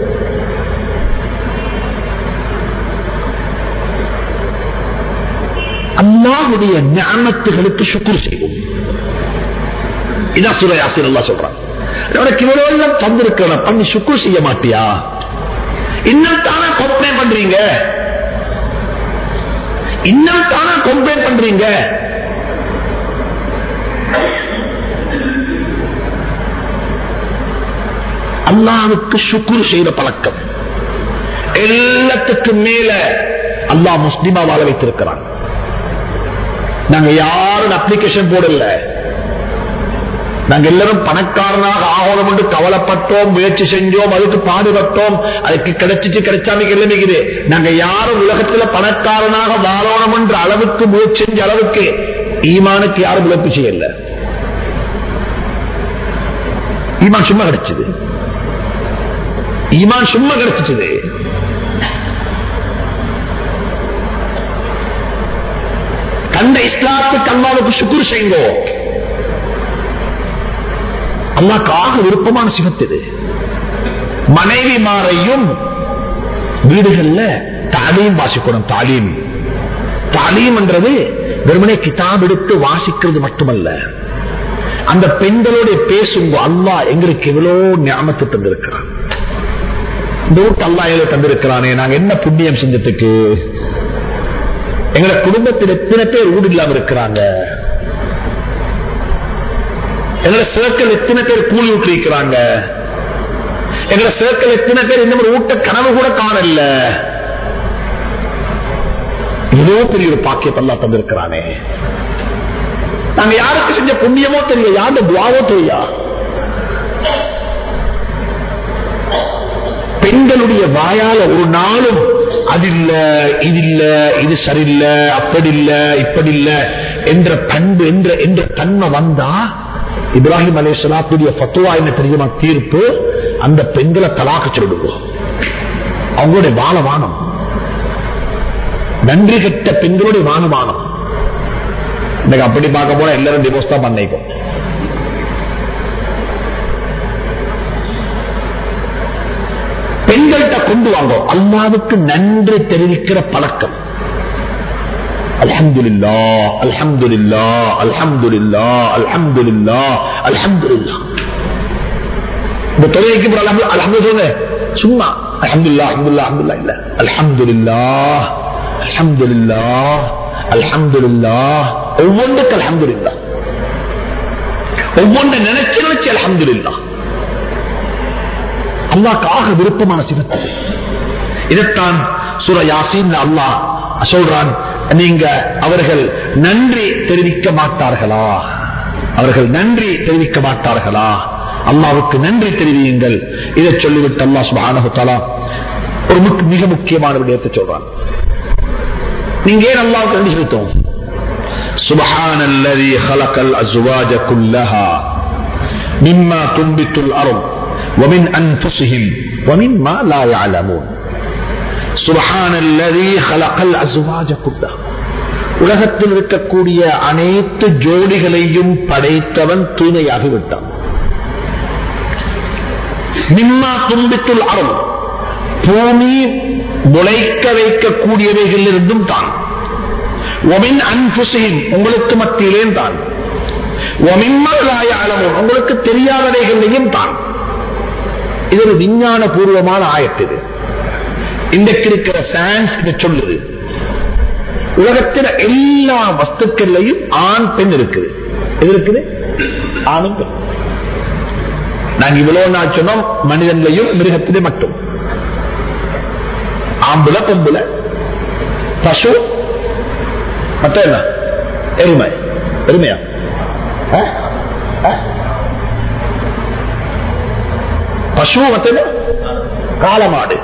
அல்லாஹுடைய ஞானத்துகளுக்கு சுக்குர் செய்வோம் இதான் சூரிய ஆசிரியர் அல்லா சொல்றான் உனக்கு இவ்வளவு எல்லாம் தந்திருக்கிற பண்ணி சுக்குர் செய்ய மாட்டியா இன்னும் தானே கம்ப்ளைண்ட் பண்றீங்க இன்னும் தானே கம்ப்ளைண்ட் பண்றீங்க அல்லாவுக்கு சுக்குர் செய்த பழக்கம் எல்லாத்துக்கும் மேல அல்லாஹ் முஸ்லிமா வாழ வைத்திருக்கிறான் நாங்க யாரும் அப்ளிகேஷன் போடல நாங்க எல்லாரும் பணக்காரனாக ஆகணும் என்று கவலைப்பட்டோம் முயற்சி செஞ்சோம் அதுக்கு பாடுபட்டோம் அதுக்கு கிடைச்சிச்சு கிடைச்சாம கிளம்பிக்குது நாங்க யாரும் உலகத்துல பணக்காரனாக வாழணும் என்ற அளவுக்கு முயற்சி செஞ்ச அளவுக்கு ஈமானுக்கு யாரும் உழைப்பு செய்யல ஈமான் சும்மா கிடைச்சது ஈமான் சும்மா கிடைச்சிச்சது கண்ட இஸ்லாத்துக்கு அல்லாவுக்கு சுக்குர் செய்யுங்கோ அல்லாக்காக விருப்பமான சிவத்தது மனைவி மாறையும் வீடுகள்ல தாலீம் வாசிக்கணும் தாலீம் தாலீம் என்றது வெறுமனே கிதாப் எடுத்து வாசிக்கிறது மட்டுமல்ல அந்த பெண்களோட பேசுங்க அல்லாஹ் எங்களுக்கு எவ்வளவு ஞாபகத்தை தந்திருக்கிறான் இந்த வீட்டு அல்லா எவ்வளவு தந்திருக்கிறானே நாங்க என்ன புண்ணியம் செஞ்சதுக்கு எங்க குடும்பத்தில் எத்தனை பேர் வீடு இல்லாம இருக்கிறாங்க எங்களை சேர்க்கல் எத்தனை பேர் கூலி விட்டு இருக்கிறாங்க எங்களை சேர்க்கல் எத்தனை பேர் இந்த மாதிரி ஊட்ட கனவு கூட காணல இவ்வளோ பெரிய ஒரு பாக்கியத்தை அல்லா தந்திருக்கிறானே நாங்க யாருக்கு செஞ்ச புண்ணியமோ தெரியல யாருடைய துவாவோ தெரியா பெண்களுடைய வாயால ஒரு நாளும் அது இல்ல இது இல்ல இது சரியில்லை அப்படி இல்ல இப்படி இல்ல என்ற பண்பு என்ற என்ற தன்மை வந்தா இப்ராஹிம் அலே சலாத்துடைய பத்துவா என்ன தெரியுமா தீர்ப்பு அந்த பெண்களை தலாக்க சொல்லிடுவோம் அவங்களுடைய வானமானம் நன்றி கெட்ட பெண்களுடைய வானமானம் இன்னைக்கு அப்படி பார்க்க போனா எல்லாரும் டிவோர்ஸ் தான் பண்ணிக்கும் பெண்கள்கிட்ட கொண்டு வாங்க அல்லாவுக்கு நன்றி தெரிவிக்கிற பழக்கம் அல்ஹம்துலில்லா அல்ஹம்துலில்லா அல்ஹம்துலில்லா அல்ஹம்துலில்லா அல்ஹம்துலில்லா இந்த தொழிலுக்கு அல்ஹம்து சொல்லுங்க சும்மா அல்ஹம்துலில்லா அல்ஹம்துலில்லா அல்ஹம்துலில்லா இல்ல அல்ஹம்துலில்லா அல்ஹம்துலில்லா அல்ஹம்துலில்லா ஒவ்வொன்றுக்கு அல்ஹம்துலில்லா ஒவ்வொன்றை நினைச்சு நினைச்சு அல்ஹம்துலில்லா அல்லாக்காக விருப்பமான சிவத்து இதைத்தான் சுர யாசின் அல்லாஹ் சொல்றான் நீங்க அவர்கள் நன்றி தெரிவிக்க மாட்டார்களா அவர்கள் நன்றி தெரிவிக்க மாட்டார்களா அல்லாவுக்கு நன்றி தெரிவியுங்கள் இதை சொல்லிவிட்டு அல்லா சுபானகுத்தாலா ஒரு மிக முக்கியமான விடயத்தை சொல்றான் நீங்க ஏன் அல்லாவுக்கு நன்றி செலுத்தோம் سبحان الذي خلق الأزواج كلها مما تنبت الأرض ومن أنفسهم ومما لا يعلمون سبحان الذي خلق الأزواج كلها உலகத்தில் இருக்கக்கூடிய அனைத்து ஜோடிகளையும் படைத்தவன் தூய்மையாகி விட்டான் நிம்மா தும்பித்துள் அறம் பூமி முளைக்க வைக்கக்கூடியவைகள் இருந்தும் தான் ஒமின் அன்புசையும் உங்களுக்கு மத்தியிலே தான் ஒமின்மலாய அளவும் உங்களுக்கு தெரியாதவைகளையும் தான் இது ஒரு விஞ்ஞான பூர்வமான ஆயத்து இது இன்றைக்கு இருக்கிற சயின்ஸ் இதை சொல்லுது உலகத்தில் எல்லா வஸ்துக்கள்லையும் ஆண் பெண் இருக்குது எது இருக்குது ஆணும் பெண் நாங்க இவ்வளவு நாள் சொன்னோம் மனிதன்லையும் மிருகத்திலே மட்டும் ஆம்புல பொம்புல பசு மற்ற என்ன எருமை எருமையா பசு மற்ற காலமாடு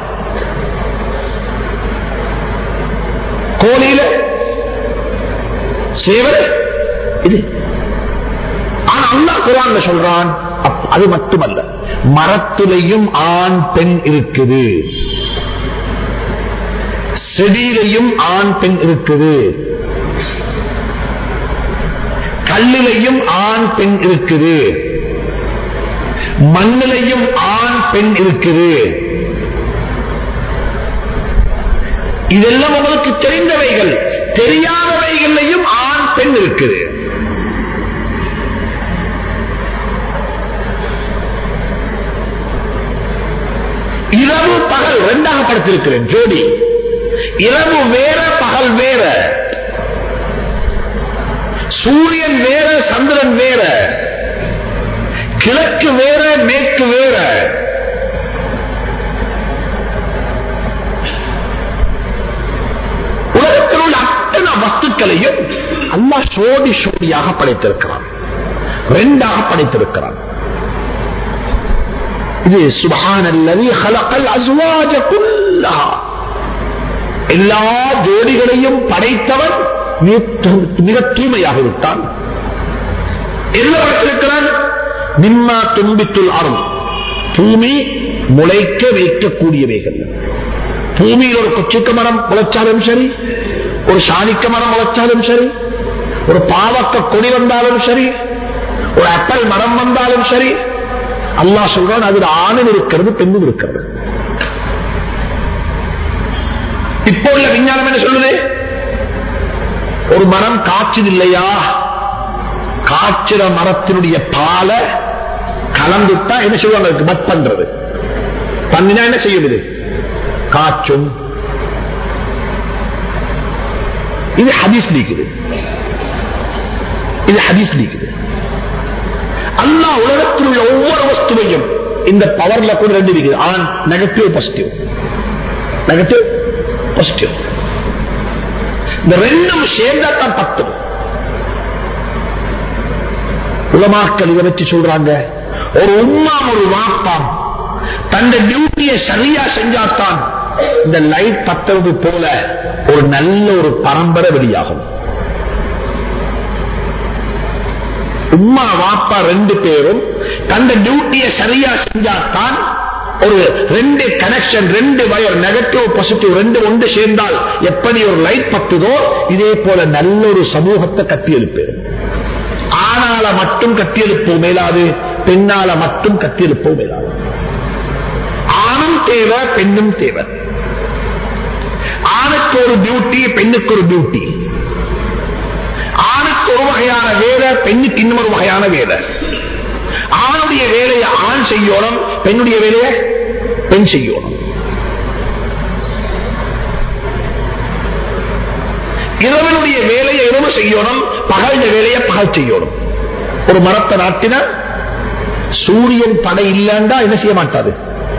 கோழியில சேவல் இது ஆனா அல்லா குரான் சொல்றான் அது மட்டுமல்ல மரத்திலையும் ஆண் பெண் இருக்குது செடியிலையும் ஆண் பெண் இருக்குது கல்லிலையும் ஆண் பெண் இருக்குது மண்ணிலையும் ஆண் பெண் இருக்குது இதெல்லாம் உங்களுக்கு தெரிந்தவைகள் தெரியாதவைகளையும் ஆண் பெண் இருக்குது இரவு பகல் ரெண்டாக படுத்திருக்கிறேன் ஜோடி இரவு வேற பகல் வேற சூரியன் வேற சந்திரன் வேற கிழக்கு வேற மேற்கு வேற உலகத்தில் உள்ள அத்தனை வஸ்துக்களையும் அல்லா சோடி சோடியாக படைத்திருக்கிறான் ரெண்டாக படைத்திருக்கிறான் இது சுபான் அல்லது ஹலக்கல் அசுவாஜ குல்லா எல்லா ஜோடிகளையும் படைத்தவன் மிக தூய்மையாக விட்டான் என்ன படைத்திருக்கிறான் நிம்மா தும்பித்துள் அருள் பூமி முளைக்க வைக்கக்கூடியவைகள் பூமியில் ஒரு கொச்சிக்க மரம் முளைச்சாலும் சரி ஒரு சாணிக்க மரம் முளைச்சாலும் சரி ஒரு பாவக்க கொடி வந்தாலும் சரி ஒரு அப்பல் மரம் வந்தாலும் சரி அல்லா சொல்றான் அதில் ஆணும் இருக்கிறது பெண்ணும் இருக்கிறது இப்போ உள்ள விஞ்ஞானம் என்ன சொல்லுது ஒரு மரம் காய்ச்சது இல்லையா காய்ச்சிற மரத்தினுடைய பாலை கலந்துட்டா என்ன சொல்லுவாங்க பட் பண்றது பண்ணினா என்ன செய்யும் இது காற்றும் இது ஹதீஸ் நீக்குது இது ஹதீஸ் நீக்குது அல்லா உலகத்தில் உள்ள ஒவ்வொரு வஸ்துவையும் இந்த பவர்ல கூட ரெண்டு இருக்குது ஆன் நெகட்டிவ் பாசிட்டிவ் நெகட்டிவ் பாசிட்டிவ் இந்த ரெண்டும் சேர்ந்தா தான் பத்து உலமாக்கள் இதை வச்சு சொல்றாங்க ஒரு உம்மாம் ஒரு வாப்பாம் தந்த டியூட்டியை சரியா செஞ்சாத்தான் இந்த லைட் பத்துறது போல ஒரு நல்ல ஒரு பரம்பரை வெளியாகும் உம்மா வாப்பா ரெண்டு பேரும் தந்த டியூட்டியை சரியா செஞ்சாத்தான் ஒரு ரெண்டு கனெக்ஷன் ரெண்டு வயர் நெகட்டிவ் பாசிட்டிவ் ரெண்டு ஒன்று சேர்ந்தால் எப்படி ஒரு லைட் பத்துதோ இதே போல நல்ல ஒரு சமூகத்தை கட்டி எழுப்பேன் ஆனால மட்டும் கட்டியெழுப்போம் மேலாது பெண்ணால மட்டும் கட்டியெழுப்போம் மேலாது ஆணும் தேவை பெண்ணும் தேவை ஆணுக்கு ஒரு டியூட்டி பெண்ணுக்கு ஒரு டியூட்டி ஆணுக்கு ஒரு வகையான வேலை பெண்ணுக்கு இன்னும் ஒரு வகையான வேலை ஆணுடைய வேலையை ஆண் செய்யணும் பெண்ணுடைய வேலையை பெண் செய்யணும் இரவனுடைய வேலையை இரவு செய்யணும் பகலுடைய வேலையை பகல் செய்யணும் ஒரு மரத்தை நாட்டினா சூரியன் படை இல்லைண்டா என்ன செய்ய மாட்டாது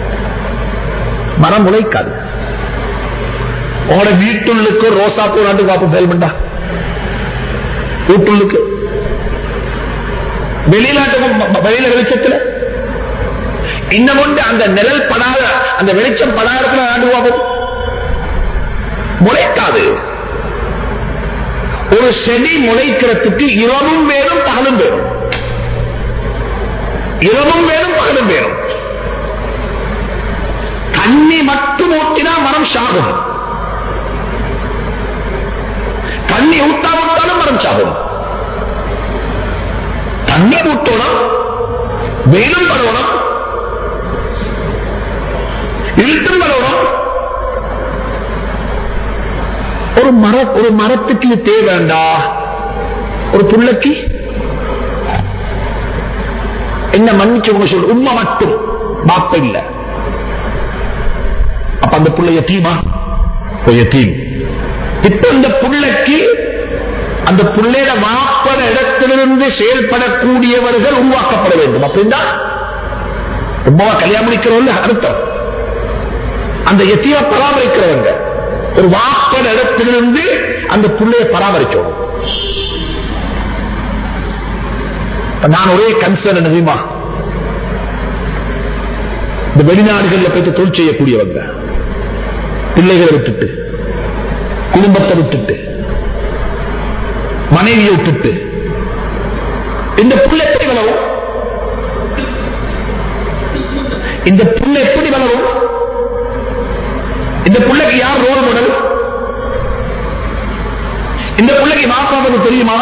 மரம் உழைக்காது உங்களோட வீட்டுள்ளுக்கு ரோசா பூ நாட்டு பார்ப்போம் ஹெல்மெண்டா வீட்டுள்ளுக்கு வெளிநாட்டு வெளியில வெளிச்சத்துல இன்னும் ஒன்று அந்த நிழல் படாத அந்த வெளிச்சம் படாத நாட்டு பார்ப்போம் முளைக்காது ஒரு செடி முளைக்கிறதுக்கு இரவும் வேணும் பகலும் வேணும் இரவும் வேணும் பகலும் வேணும் தண்ணி மட்டும் ஊட்டினா மரம் சாகும் தண்ணி ஊட்டாவிட்டாலும் மரம் சாகும் தண்ணி ஊட்டணும் வெயிலும் படணும் இருட்டும் படணும் ஒரு மர ஒரு மரத்துக்கு இது தேவைண்டா ஒரு புள்ளைக்கு என்ன மன்னிச்சு உங்க சொல்லு உண்மை மட்டும் பாப்ப இல்ல அப்ப அந்த புள்ள எத்தீமா எத்தீம் இப்ப இந்த புள்ளைக்கு அந்த புள்ளையிட வாப்பட இடத்திலிருந்து செயல்படக்கூடியவர்கள் உருவாக்கப்பட வேண்டும் அப்படின்னா ரொம்பவா கல்யாணம் முடிக்கிறவங்க அர்த்தம் அந்த எத்திய பராமரிக்கிறவங்க ஒரு வாப்பட இடத்திலிருந்து அந்த புள்ளைய பராமரிக்கணும் நான் ஒரே கன்சர்ன் என்ன தெரியுமா இந்த வெளிநாடுகளில் போயிட்டு தொழில் செய்யக்கூடியவங்க பிள்ளைகளை விட்டுட்டு குடும்பத்தை விட்டுட்டு மனைவியை விட்டுட்டு இந்த புள்ள எப்படி வளரும் இந்த புள்ள எப்படி வளரும் இந்த புள்ளைக்கு யார் ரோல் மாடல் இந்த புள்ளைக்கு மாப்பாவது தெரியுமா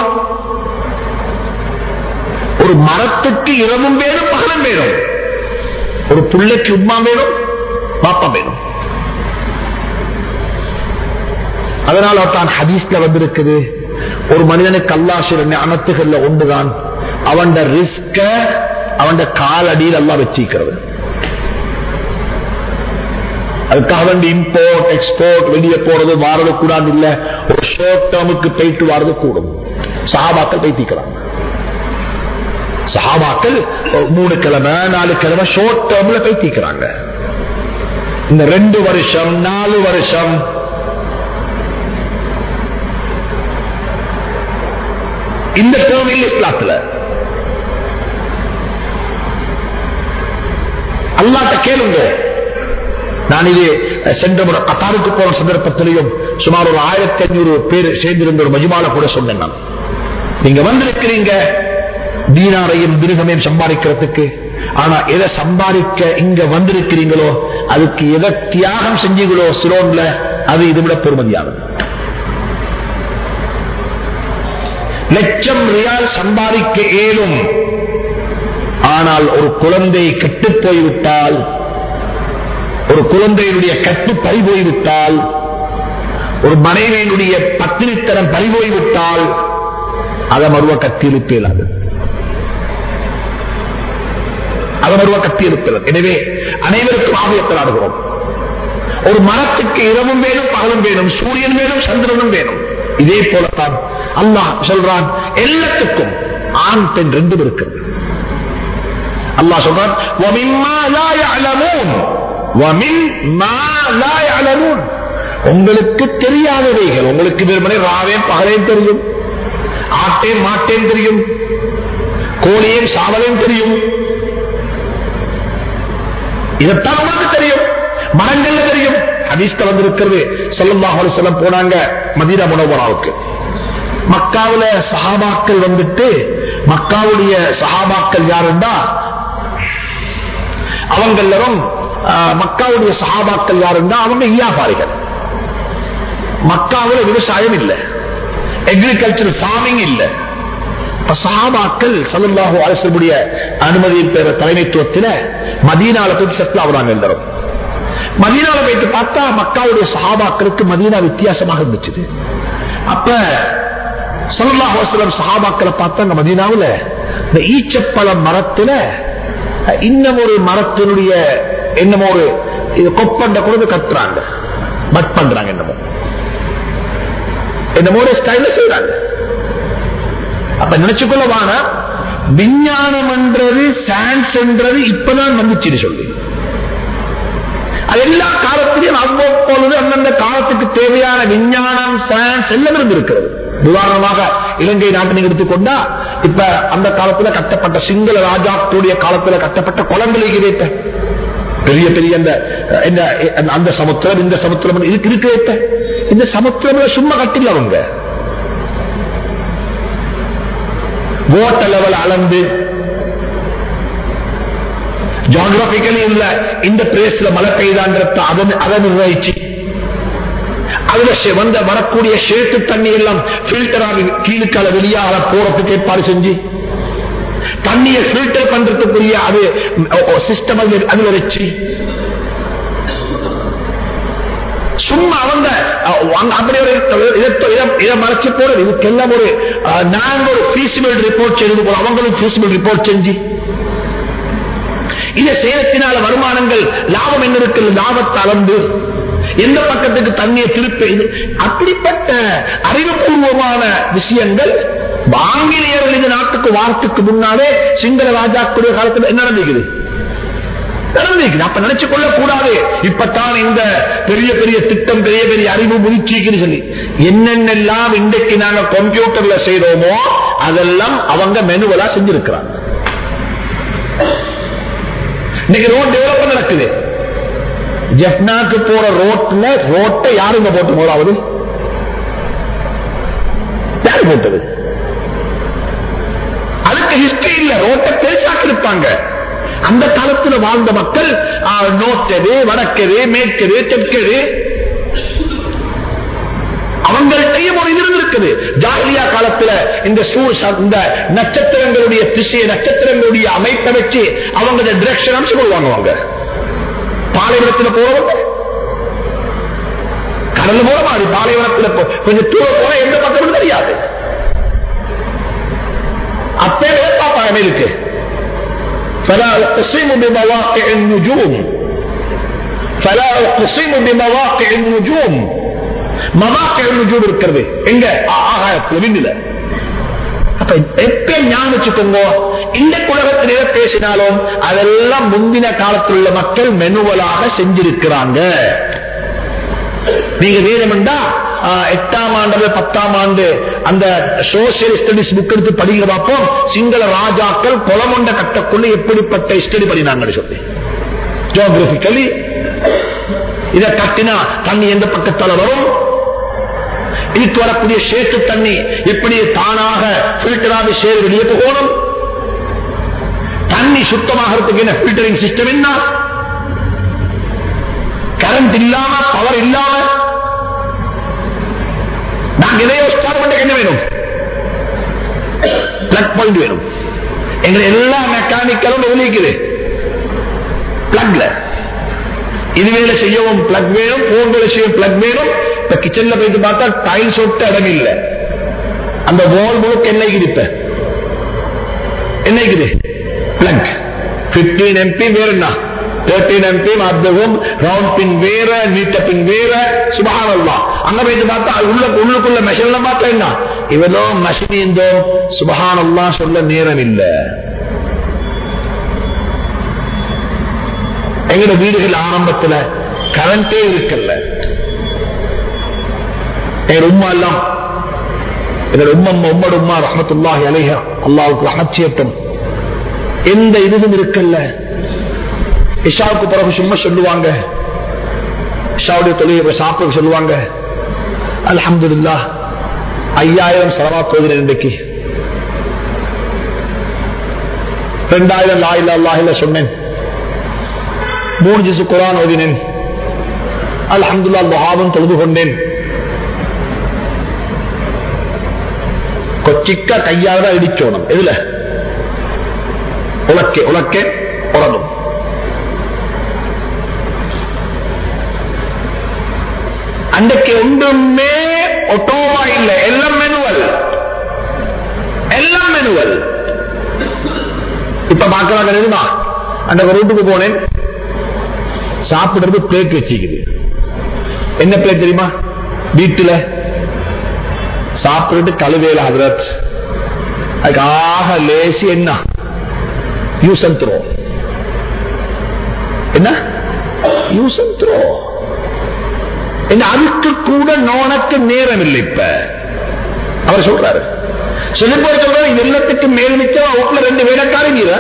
ஒரு மரத்துக்கு இரவும் வேணும் பகலும் வேணும் ஒரு புள்ளைக்கு உமா வேணும் பாப்பா வேணும் அதனால தான் ஹதீஸ்ல வந்திருக்குது ஒரு மனிதனுக்கு அல்லா சில அமத்துகள்ல ஒன்றுதான் அவன் ரிஸ்க அவன் காலடியில் எல்லாம் வச்சிக்கிறது அதுக்காக வேண்டி இம்போர்ட் எக்ஸ்போர்ட் வெளியே போறது வாரது கூடாது இல்ல ஒரு ஷோர்ட் டேர்முக்கு போயிட்டு வாரது கூடும் சஹாபாக்கள் பைத்திக்கிறாங்க சஹாபாக்கள் மூணு கிழமை நாலு கிழமை ஷோர்ட் டேர்ம்ல பைத்திக்கிறாங்க இந்த ரெண்டு வருஷம் நாலு வருஷம் இந்த டேர்ம் இல்லை இஸ்லாத்துல அல்லாட்ட கேளுங்க நான் இது சென்ற முறை கத்தாருக்கு போன சந்தர்ப்பத்திலையும் சுமார் ஒரு ஆயிரத்தி ஐநூறு பேர் சேர்ந்திருந்த ஒரு மஜுமால கூட சொன்னேன் நான் நீங்க வந்திருக்கிறீங்க தீனாரையும் திருகமையும் சம்பாதிக்கிறதுக்கு ஆனா எதை சம்பாதிக்க இங்க வந்திருக்கிறீங்களோ அதுக்கு எதை தியாகம் செஞ்சீங்களோ சிலோன்ல அது இதை விட பெருமதியானது லட்சம் ரியால் சம்பாதிக்க இயலும் ஆனால் ஒரு குழந்தை கெட்டு போய்விட்டால் ஒரு குழந்தையினுடைய கட்டு பறிபோய்விட்டால் ஒரு மனைவியினுடைய பத்தினித்தனம் பறிபோய்விட்டால் அதை மறுவ கத்தி எழுப்பேலாது அதை மறுவ கத்தி எழுப்பது எனவே அனைவருக்கும் ஆகியத்தில் ஆடுகிறோம் ஒரு மரத்துக்கு இரவும் வேணும் பகலும் வேணும் சூரியன் வேணும் சந்திரனும் வேணும் இதே போலத்தான் அல்லாஹ் சொல்றான் எல்லாத்துக்கும் ஆண் பெண் ரெண்டும் இருக்கிறது அல்லாஹ் சொல்றான் وَمِمَّا لَا يَعْلَمُونَ وَمِمَّا لَا يَعْلَمُونَ உங்களுக்கு தெரியாதவைகள் உங்களுக்கு வெறுமனே ராவேன் பகலேன் தெரியும் ஆட்டேன் மாட்டேன் தெரியும் கோழியும் சாவலையும் தெரியும் இதைத்தான் உங்களுக்கு தெரியும் மரங்கள்ல தெரியும் ஹதீஸ்ல வந்திருக்கிறது ஸல்லல்லாஹு அலைஹி வஸல்லம் போனாங்க மதீனா முனவராவுக்கு மக்காவுல சஹாபாக்கள் வந்துட்டு மக்காவுடைய சஹாபாக்கள் யாருன்னா அவங்க எல்லாரும் ஆஹ், மக்காவுடைய சஹாபாக்கள் யாருன்னா அவங்க வியாபாரிகள் மக்காவுல விவசாயம் இல்ல அக்ரிகல்ச்சர் ஃபார்மிங் இல்ல இப்ப சஹாபாக்கள் சல்லல்லாஹு அரசுடைய அனுமதி பெற தலைமைத்துவத்தில மதீனால போய் செட்டில் ஆகுறாங்க எல்லாரும் மதீனால போயிட்டு பார்த்தா மக்காவுடைய சஹாபாக்களுக்கு மதீனா வித்தியாசமாக இருந்துச்சு அப்ப சல்லல்லாஹு அலைஹி வஸல்லம் சஹாபாக்களை பார்த்தாங்க மதீனாவுல இந்த ஈச்சப்பழ மரத்துல அஹ், இன்னும் ஒரு மரத்தினுடைய என்னமோ ஒரு இது கொப்பண்ட கொடுத்து கத்துறாங்க பட் பண்றாங்க என்னமோ என்னமோ ஒரு ஸ்டைல செய்யறாங்க அப்ப நினைச்சுக்கொள்ள வானா விஞ்ஞானம் என்றது சயின்ஸ் என்றது இப்பதான் வந்துச்சு சொல்லி அது எல்லா காலத்திலையும் அவ்வப்பொழுது அந்தந்த காலத்துக்கு தேவையான விஞ்ஞானம் சயின்ஸ் எல்லாம் இருந்திருக்கிறது உதாரணமாக இலங்கை நாட்டை நீங்க எடுத்துக்கொண்டா இப்ப அந்த காலத்துல கட்டப்பட்ட சிங்கள ராஜாக்களுடைய காலத்துல கட்டப்பட்ட குளங்களை கிடைத்த பெரிய பெரிய அந்த இந்த அந்த சமுத்திரம் இந்த சமுத்திரம் இதுக்கு இருக்கு இந்த சமுத்திரம் சும்மா கட்டில அவங்க வாட்டர் லெவல் அளந்து ஜியாகிரபிக்கலி இல்ல இந்த பிளேஸ்ல மழை பெய்தான்றத அதை அதை நிர்ணயிச்சு அதுல ஷே- வந்த வரக்கூடிய சேத்து தண்ணி எல்லாம் பில்டர் ஆகி கீழுக்கால வெளியாக போறதுக்கு ஏற்பாடு செஞ்சு தண்ணியை பில்டர் பண்றதுக்குரிய அது சிஸ்டம் அதுல வச்சு சும்மா அவங்க அஹ், அங்க அப்படி ஒரு இதை- இதை- இதை மறைச்சு போறது இதுக்கெல்லாம் ஒரு அஹ், நாங்க ஒரு feasible ரிப்போர்ட் செய்து போறோம் அவங்களும் feasible ரிப்போர்ட் செஞ்சு இதை சேலத்தினால வருமானங்கள் லாபம் என்ன இருக்கு லாபத்தை அளந்து எந்த பக்கத்துக்கு தண்ணியை திருப்பி இது அப்படிப்பட்ட அறிவுபூர்வமான விஷயங்கள் ஆங்கிலேயர்கள் இந்த நாட்டுக்கு வாரத்துக்கு முன்னாலே சிங்கள ராஜாக்குடைய காலத்தில் என்ன நடந்திருக்குது நடந்திருக்குது அப்ப நினைச்சு கொள்ள கூடாது இப்பத்தான் இந்த பெரிய பெரிய திட்டம் பெரிய பெரிய அறிவு முதிர்ச்சிக்குன்னு சொல்லி என்னென்னலாம் இன்றைக்கு நாங்க கம்ப்யூட்டர்ல செய்தோமோ அதெல்லாம் அவங்க மெனுவலா செஞ்சிருக்கிறாங்க இன்னைக்கு ரோட் டெவலப்மெண்ட் நடக்குது ஜெப்னாக்கு போற ரோட்ல ரோட்டை யாருங்க போட்டு போறாவது யாரு போட்டது அதுக்கு ஹிஸ்டரி இல்ல ரோட்டை பெருசாக்கி இருப்பாங்க அந்த காலத்துல வாழ்ந்த மக்கள் ஆ, நோக்கது வடக்கது மேற்கது தெற்கது அவங்கள்ட்டையும் ஒரு இது இருக்குது ஜாகிலியா காலத்துல இந்த சூ- ச- இந்த நட்சத்திரங்களுடைய திசையை நட்சத்திரங்களுடைய அமைப்பை வச்சு அவங்க டிரெக்ஷன் அம்சம் கொள்வாங்க அவங்க பாலைவனத்துல போறவங்க கடல் போற மாதிரி பாலைவனத்துல போ- கொஞ்சம் தூரம் போன எந்த பக்கமும் தெரியாது அப்பே பார்ப்பாங்க மேலுக்கு فلا أقسم بمواقع النجوم فلا أقسم بمواقع النجوم மவாக்கிய நுஜூம் இருக்கிறது எங்க ஆ- ஆகாயத்துல விண்ணில அப்ப எப்ப ஞாபகம் வச்சுக்கோங்க இந்த உலகத்திலே பேசினாலும் அதெல்லாம் முந்தின காலத்தில் உள்ள மக்கள் மெனுவலாக செஞ்சிருக்கிறாங்க நீங்க வேணுமெண்டா ஆஹ், எட்டாம் ஆண்டு பத்தாம் ஆண்டு அந்த சோசியல் ஸ்டடிஸ் புக் எடுத்து படிக்கிற பார்ப்போம் சிங்கள ராஜாக்கள் கொலமொண்ட கட்டக்குள்ள எப்படிப்பட்ட ஸ்டடி பண்ணினாங்கன்னு சொல்லி ஜியோகிரபிக்கலி இதை கட்டினா தண்ணி எந்த பக்கத்தால வரும் இதுக்கு வரக்கூடிய சேத்து தண்ணி எப்படி தானாக பில்டராக சேர் வெளியே போகணும் தண்ணி சுத்தமாகிறதுக்கு என்ன பில்டரிங் சிஸ்டம் என்ன கரண்ட் இல்லாம பவர் இல்லாம நாங்க இதையோ ஸ்டார்ட் பண்ண என்ன வேணும் பிளக் பாயிண்ட் வேணும் எங்களை எல்லா மெக்கானிக்கலும் வெளியிக்குது பிளக்ல இதுவேல செய்யவும் பிளக் வேணும் போன்களை செய்யவும் பிளக் வேணும் இப்ப கிச்சன்ல போயிட்டு பார்த்தா டைல்ஸ் ஒட்ட இடம் இல்ல அந்த வால் முழுக்க என்ன இருப்ப என்ன இருக்குது பிளக் பிப்டீன் எம்பி வேற என்ன தேர்ட்டீன் எம்பி மத்தவும் ரவுண்ட் பின் வேற நீட்ட பின் வேற சுபகானல்லாம் அங்க போயிட்டு பார்த்தா அது உள்ள உள்ளுக்குள்ள மெஷின்ல பார்த்தா என்ன இவனோ மெஷின் இருந்தோம் சுபகானல்லாம் சொல்ல நேரம் இல்லை எங்கட வீடுகள் ஆரம்பத்துல கரண்டே இருக்கல்ல எங்க உம்மா எல்லாம் எங்க உம்மம்மா உம்மட உம்மா ரஹமத்துல்லாஹி அலைஹா அல்லாவுக்கு ரஹமச்சியட்டும் எந்த இதுவும் இருக்கல்ல இஷாவுக்கு பிறகு சும்மா சொல்லுவாங்க இஷாவுடைய தொழிலை சாப்பிட சொல்லுவாங்க அல்ஹம்துலில்லா ஐயாயிரம் செலவா போகிறேன் இன்றைக்கு ரெண்டாயிரம் லா இல்ல அல்லாஹில சொன்னேன் மூணு ஜிசு குரான் ஓதினேன் அல்ஹம்துல்லா துஹாவும் தொழுது கொண்டேன் கொச்சிக்க கையால தான் இடிச்சோணும் எதுல உலக்கே உலக்கே உறதும் அன்றைக்கு ஒன்றுமே ஒட்டோமா இல்லை எல்லாம் மெனுவல் எல்லாம் மெனுவல் இப்ப பார்க்கலாம் தெரியுமா அந்த ரூட்டுக்கு போனேன் சாப்பிடுறது பிளேட் வச்சுக்குது என்ன பிளேட் தெரியுமா வீட்டுல சாப்பிட்டு கழுவேல ஹதரத் அதுக்கு ஆக லேசி என்ன யூஸ் அண்ட் த்ரோ என்ன யூஸ் அண்ட் த்ரோ என்ன அதுக்கு கூட நோனக்கு நேரம் இல்லை இப்ப அவர் சொல்றாரு சொல்லி போய் சொல்றாரு இது எல்லாத்துக்கு மேல் மிச்சம் அவுட்ல ரெண்டு வேலைக்காரி நீர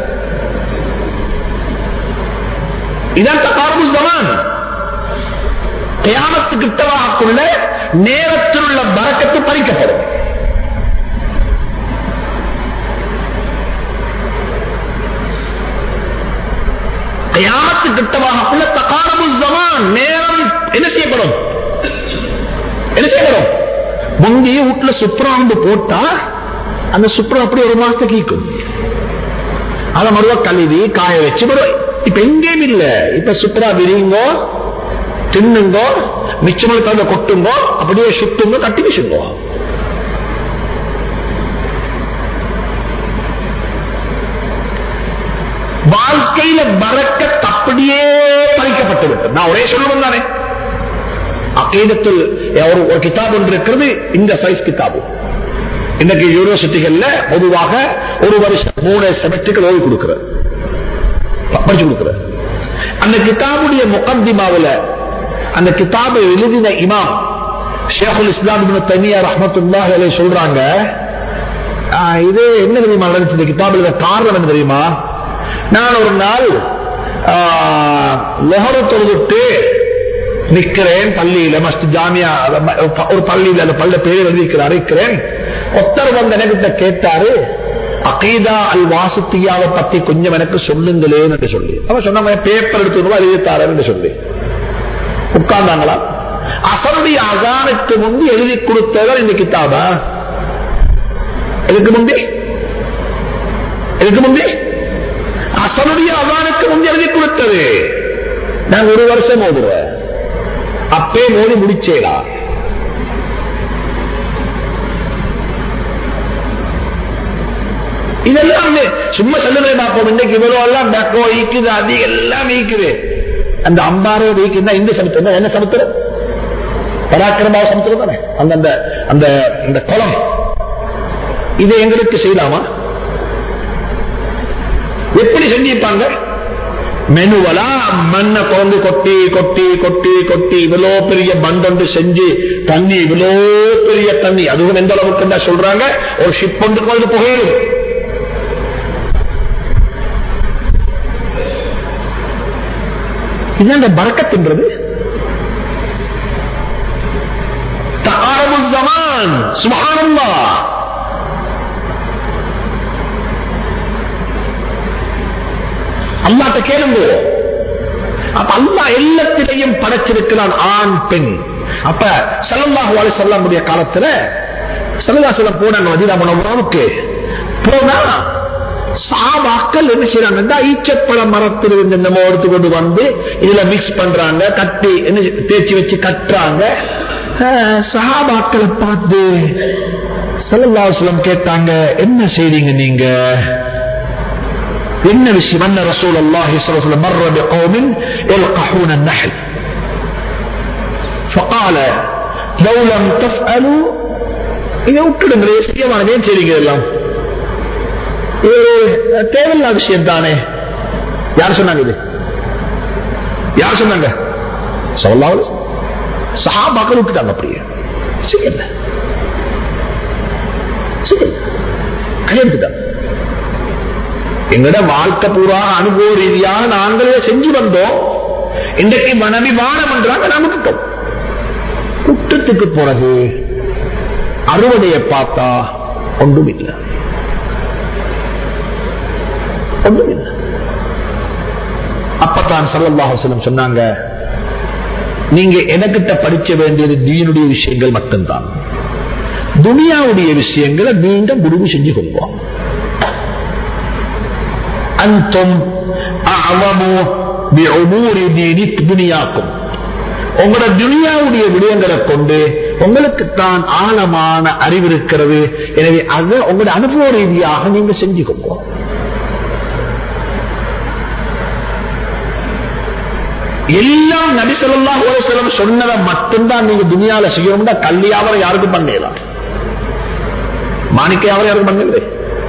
இதான் தகாரபு ஜமான் கியாமத்து கிட்டவாக்குள்ள நேரத்தில் உள்ள பறக்கத்து பறிக்கப்படும் கியாமத்து கிட்டவாக்குள்ள தகாரபு ஜமான் நேரம் என்ன செய்யப்படும் என்ன செய்யப்படும் முந்தைய வீட்டுல சுப்ரம் வந்து போட்டா அந்த சுப்ரம் அப்படி ஒரு மாசத்துக்கு ஈக்கும் அதை மறுவ கழுவி காய வச்சு மறுவ இப்ப எங்கேயும் இல்ல இப்ப சுப்ரா விரிங்கோ தின்னுங்கோ மிச்சமல் கலந்த கொட்டுங்கோ அப்படியே சுட்டுங்க கட்டி வீசுங்கோ வாழ்க்கையில பறக்க அப்படியே பறிக்கப்பட்டு விட்டது நான் ஒரே சொல்லுவேன் தானே அக்கீதத்தில் ஒரு ஒரு கிதாப் ஒன்று இருக்கிறது இந்த சைஸ் கிதாபு இன்னைக்கு யூனிவர்சிட்டிகள்ல பொதுவாக ஒரு வருஷம் மூணு செமஸ்டருக்கு ஓய்வு கொடுக்கிறது படிச்சு கொடுக்கிறது அந்த கிதாபுடைய முகந்திமாவில் அந்த கிதாபை எழுதின இமாம் ஷேகுல் இஸ்லாம் தனியா ரஹமத்துல்லாஹ் அலை சொல்றாங்க ஆஹ், இது என்ன தெரியுமா நடந்துச்சு இந்த கிதாபுல காரணம் என்ன தெரியுமா நான் ஒரு நாள் லொஹர தொழுதுட்டு நிக்கிறேன் பள்ளியில மஸ்ட் ஜாமியா அத ம- ஒரு பள்ளியில அந்த பள்ள பேர் எழுதிக்கிறார் இருக்கிறேன் ஒருத்தர் வந்து எனக்கு கேட்டாரு அகீதா அல் வாசுத்தியாவை பத்தி கொஞ்சம் எனக்கு சொல்லுங்களேன் என்று சொல்லி அவன் சொன்ன பேப்பர் எடுத்து எழுதித்தாரன் என்று சொல்லி உட்கார்ந்தாங்களா அசருடைய அகானுக்கு முந்தி எழுதி கொடுத்தவர் இந்த கிதாபா எதுக்கு முந்தி எதுக்கு முந்தி அசருடைய அகானுக்கு முந்தி எழுதி கொடுத்தது நான் ஒரு வருஷம் ஓதுறேன் அப்பே மோதி முடிச்சேடா இதெல்லாம் வந்து சும்மா சொல்லுறே பார்ப்போம் இன்னைக்கு இவ்வளவு எல்லாம் டக்கோ ஈக்குது அது எல்லாம் ஈக்குது அந்த அம்பாரோ ஈக்குதுன்னா இந்த சமுத்திரம் என்ன சமுத்திரம் பராக்கிரமாவ சமுத்திரம் தானே அந்த அந்த அந்த இந்த குளம் இதை எங்களுக்கு செய்யலாமா எப்படி செஞ்சிருப்பாங்க மெனுவலா மண்ணை குழந்து கொட்டி கொட்டி கொட்டி கொட்டி இவ்வளோ பெரிய பண்டொன்று செஞ்சு தண்ணி இவ்வளோ பெரிய தண்ணி அதுவும் எந்த அளவுக்கு என்ன சொல்றாங்க ஒரு ஷிப் ஒன்று வந்து புகையிடும் இதுதான் இந்த பறக்கத்துன்றது தகாரபு ஜமான் சுபஹானல்லாஹ் அல்லாட்ட கேளுங்க அப்ப அல்லா எல்லாத்திலையும் படைச்சிருக்கிறான் ஆண் பெண் அப்ப சல்லல்லாஹு அலைஹி வஸல்லமுடைய காலத்துல சல்லல்லாஹு சொல்லம் போனாங்க மதீனா முனவராவுக்கு போனா சாபாக்கள் என்ன செய்யறாங்க ஈச்சப்பழ மரத்தில் இருந்து நம்ம எடுத்து கொண்டு வந்து இதுல மிக்ஸ் பண்றாங்க கட்டி என்ன தேய்ச்சி வச்சு கட்டுறாங்க அஹ், சஹாபாக்களை பார்த்து சல்லல்லாஹு அலைஹி வஸல்லம் கேட்டாங்க என்ன செய்றீங்க நீங்க என்ன விஷயம் أن رسول الله صلى الله عليه وسلم مر بقوم يلقحون النحل فقال لو لم تفعلوا இதை விட்டுடுங்களே செய்யமான ஏன் செய்றீங்க எல்லாம் இது தேவையில்லாத விஷயம் தானே யார் சொன்னாங்க இது யார் சொன்னாங்க சொல்லலாம் சஹாபாக்கள் விட்டுட்டாங்க அப்படியே செய்யல செய்யல கையெழுத்துட்டாங்க எங்கட வாழ்க்கை பூரா அனுபவ ரீதியாக நாங்களே செஞ்சு வந்தோம் இன்றைக்கு மனைவி வானம் என்றாங்க நமக்கு குற்றத்துக்கு பிறகு அறுவடையை பார்த்தா ஒன்றும் இல்லை ஒன்றும் இல்லை அப்பத்தான் சல்லாஹலம் சொன்னாங்க நீங்க எனக்கிட்ட படிக்க வேண்டியது தீனுடைய விஷயங்கள் மட்டும்தான் துனியாவுடைய விஷயங்களை நீங்க முடிவு செஞ்சு கொள்வோம் அந்தம் துனியாக்கும் உங்களோட துனியாவுடைய விடயங்களை கொண்டு உங்களுக்கு தான் ஆழமான அறிவு இருக்கிறது எனவே அதை உங்களோட அனுபவ ரீதியாக நீங்க செஞ்சுக்கோங்க எல்லாம் நபி சொல்லா சொன்னதை மட்டும்தான் நீங்க துனியால செய்யணும்னா கல்யாவரை யாருக்கும் பண்ணலாம் மாணிக்கையாவரை யாருக்கும் பண்ணல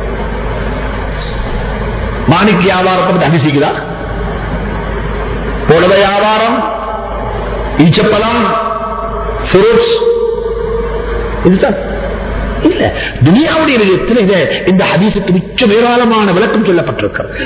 மாணிக்க வியாபாரத்தை பத்தி அபிசிக்குதா புடவை வியாபாரம் ஈச்சப்பழம் ஃப்ரூட்ஸ் இதுதான் இல்ல துனியாவுடைய விதத்தில் இதை இந்த ஹதீசுக்கு மிச்ச ஏராளமான விளக்கம் சொல்லப்பட்டிருக்கிறது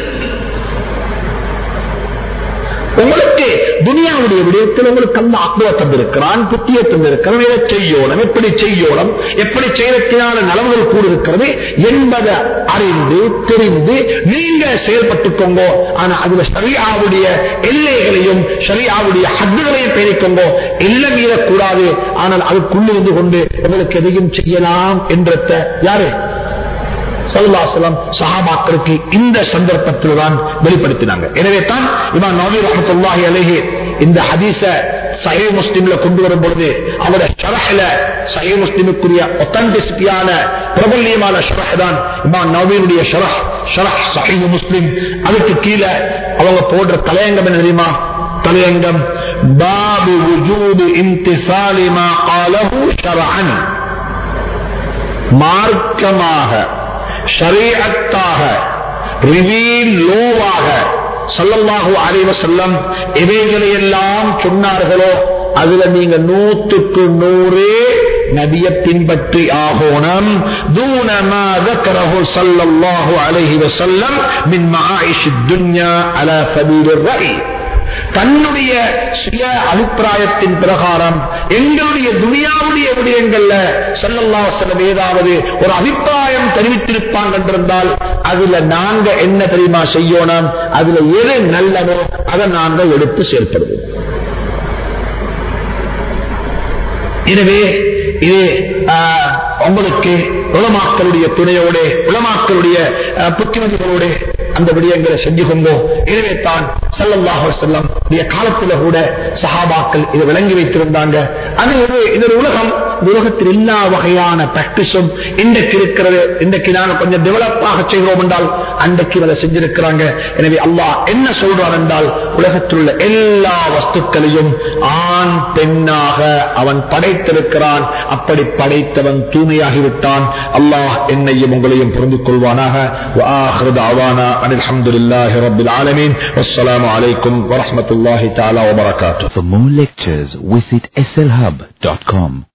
உங்களுக்கு துனியாவுடைய விடயத்தில் உங்களுக்கு அந்த ஆத்ம தந்திருக்கிறான் புத்தியை தந்திருக்கிறான் எதை செய்யோணும் எப்படி செய்யோணும் எப்படி செய்யறதுக்கான நலவுகள் கூட இருக்கிறது என்பதை அறிந்து தெரிந்து நீங்க செயல்பட்டுக்கோங்க ஆனா அதுல சரியாவுடைய எல்லைகளையும் சரியாவுடைய ஹத்துகளையும் பேணிக்கோங்க எல்லாம் மீறக்கூடாது ஆனால் அதுக்குள்ளிருந்து கொண்டு உங்களுக்கு எதையும் செய்யலாம் என்ற யாரு சல்லாசலம் சஹாபாக்களுக்கு இந்த சந்தர்ப்பத்தில் தான் வெளிப்படுத்தினாங்க எனவே தான் இமாம் நவீ ரஹத்துல்லாஹி அலேஹி இந்த ஹதீஸ சஹே முஸ்லிம்ல கொண்டு வரும் பொழுது அவருடைய ஷரஹ்ல சஹே முஸ்லிமுக்குரிய ஒத்தன்டிசிட்டியான பிரபல்யமான ஷரஹ் தான் இமாம் நவீனுடைய ஷரஹ் ஷரஹ் சஹீஹ் முஸ்லிம் அதுக்கு கீழே அவங்க போடுற தலையங்கம் என்ன தெரியுமா தலையங்கம் பாபு وجود امتثال ما قاله شرعا மார்க்கமாக ஷரீஅத்தாக ரிவீல் லோவாக சல்லல்லாஹு அலைவ செல்லம் இவைகளை எல்லாம் சொன்னார்களோ அதுல நீங்க நூத்துக்கு நூறு நபிய பின்பற்றி ஆகோணம் தூணமா ذكره صلى الله عليه وسلم من معايش الدنيا على سبيل الرأي தன்னுடைய சுய அபிப்பிராயத்தின் பிரகாரம் எங்களுடைய துனியாவுடைய விடயங்கள்ல செல்லல்லா செல்லம் ஏதாவது ஒரு அபிப்பிராயம் தெரிவித்திருப்பாங்க என்றிருந்தால் அதுல நாங்க என்ன தெரியுமா செய்யணும் அதுல எது நல்லதோ அதை நாங்க எடுத்து செயல்படுவோம் எனவே இது உங்களுக்கு உலமாக்களுடைய துணையோட உலமாக்களுடைய புத்திமதிகளோட அந்த விடயங்களை செஞ்சு கொண்டோ எனவே தான் சல்லல்லாஹு செல்லம் காலத்துல கூட சஹாபாக்கள் இதை விளங்கி வைத்திருந்தாங்க அது ஒரு இது ஒரு உலகம் உலகத்தில் எல்லா வகையான பிராக்டிஸும் இன்றைக்கு இருக்கிறது இன்றைக்கு நாங்கள் கொஞ்சம் டெவலப்பாக செய்கிறோம் என்றால் அன்றைக்கு அதை செஞ்சிருக்கிறாங்க எனவே அல்லாஹ் என்ன சொல்றான் என்றால் உலகத்தில் உள்ள எல்லா வஸ்துக்களையும் ஆண் பெண்ணாக அவன் படைத்திருக்கிறான் அப்படி படைத்தவன் தூய்மையாகிவிட்டான் அல்லாஹ் என்னையும் உங்களையும் புரிந்து கொள்வானாக அலமதுல்லாஹி ரபில் ஆலமீன் அஸ்ஸலாமு அலைக்கும் வரஹ்மத்துல்லாஹி தஆலா வபரகாத்துஹு For more lectures, visit slhub.com.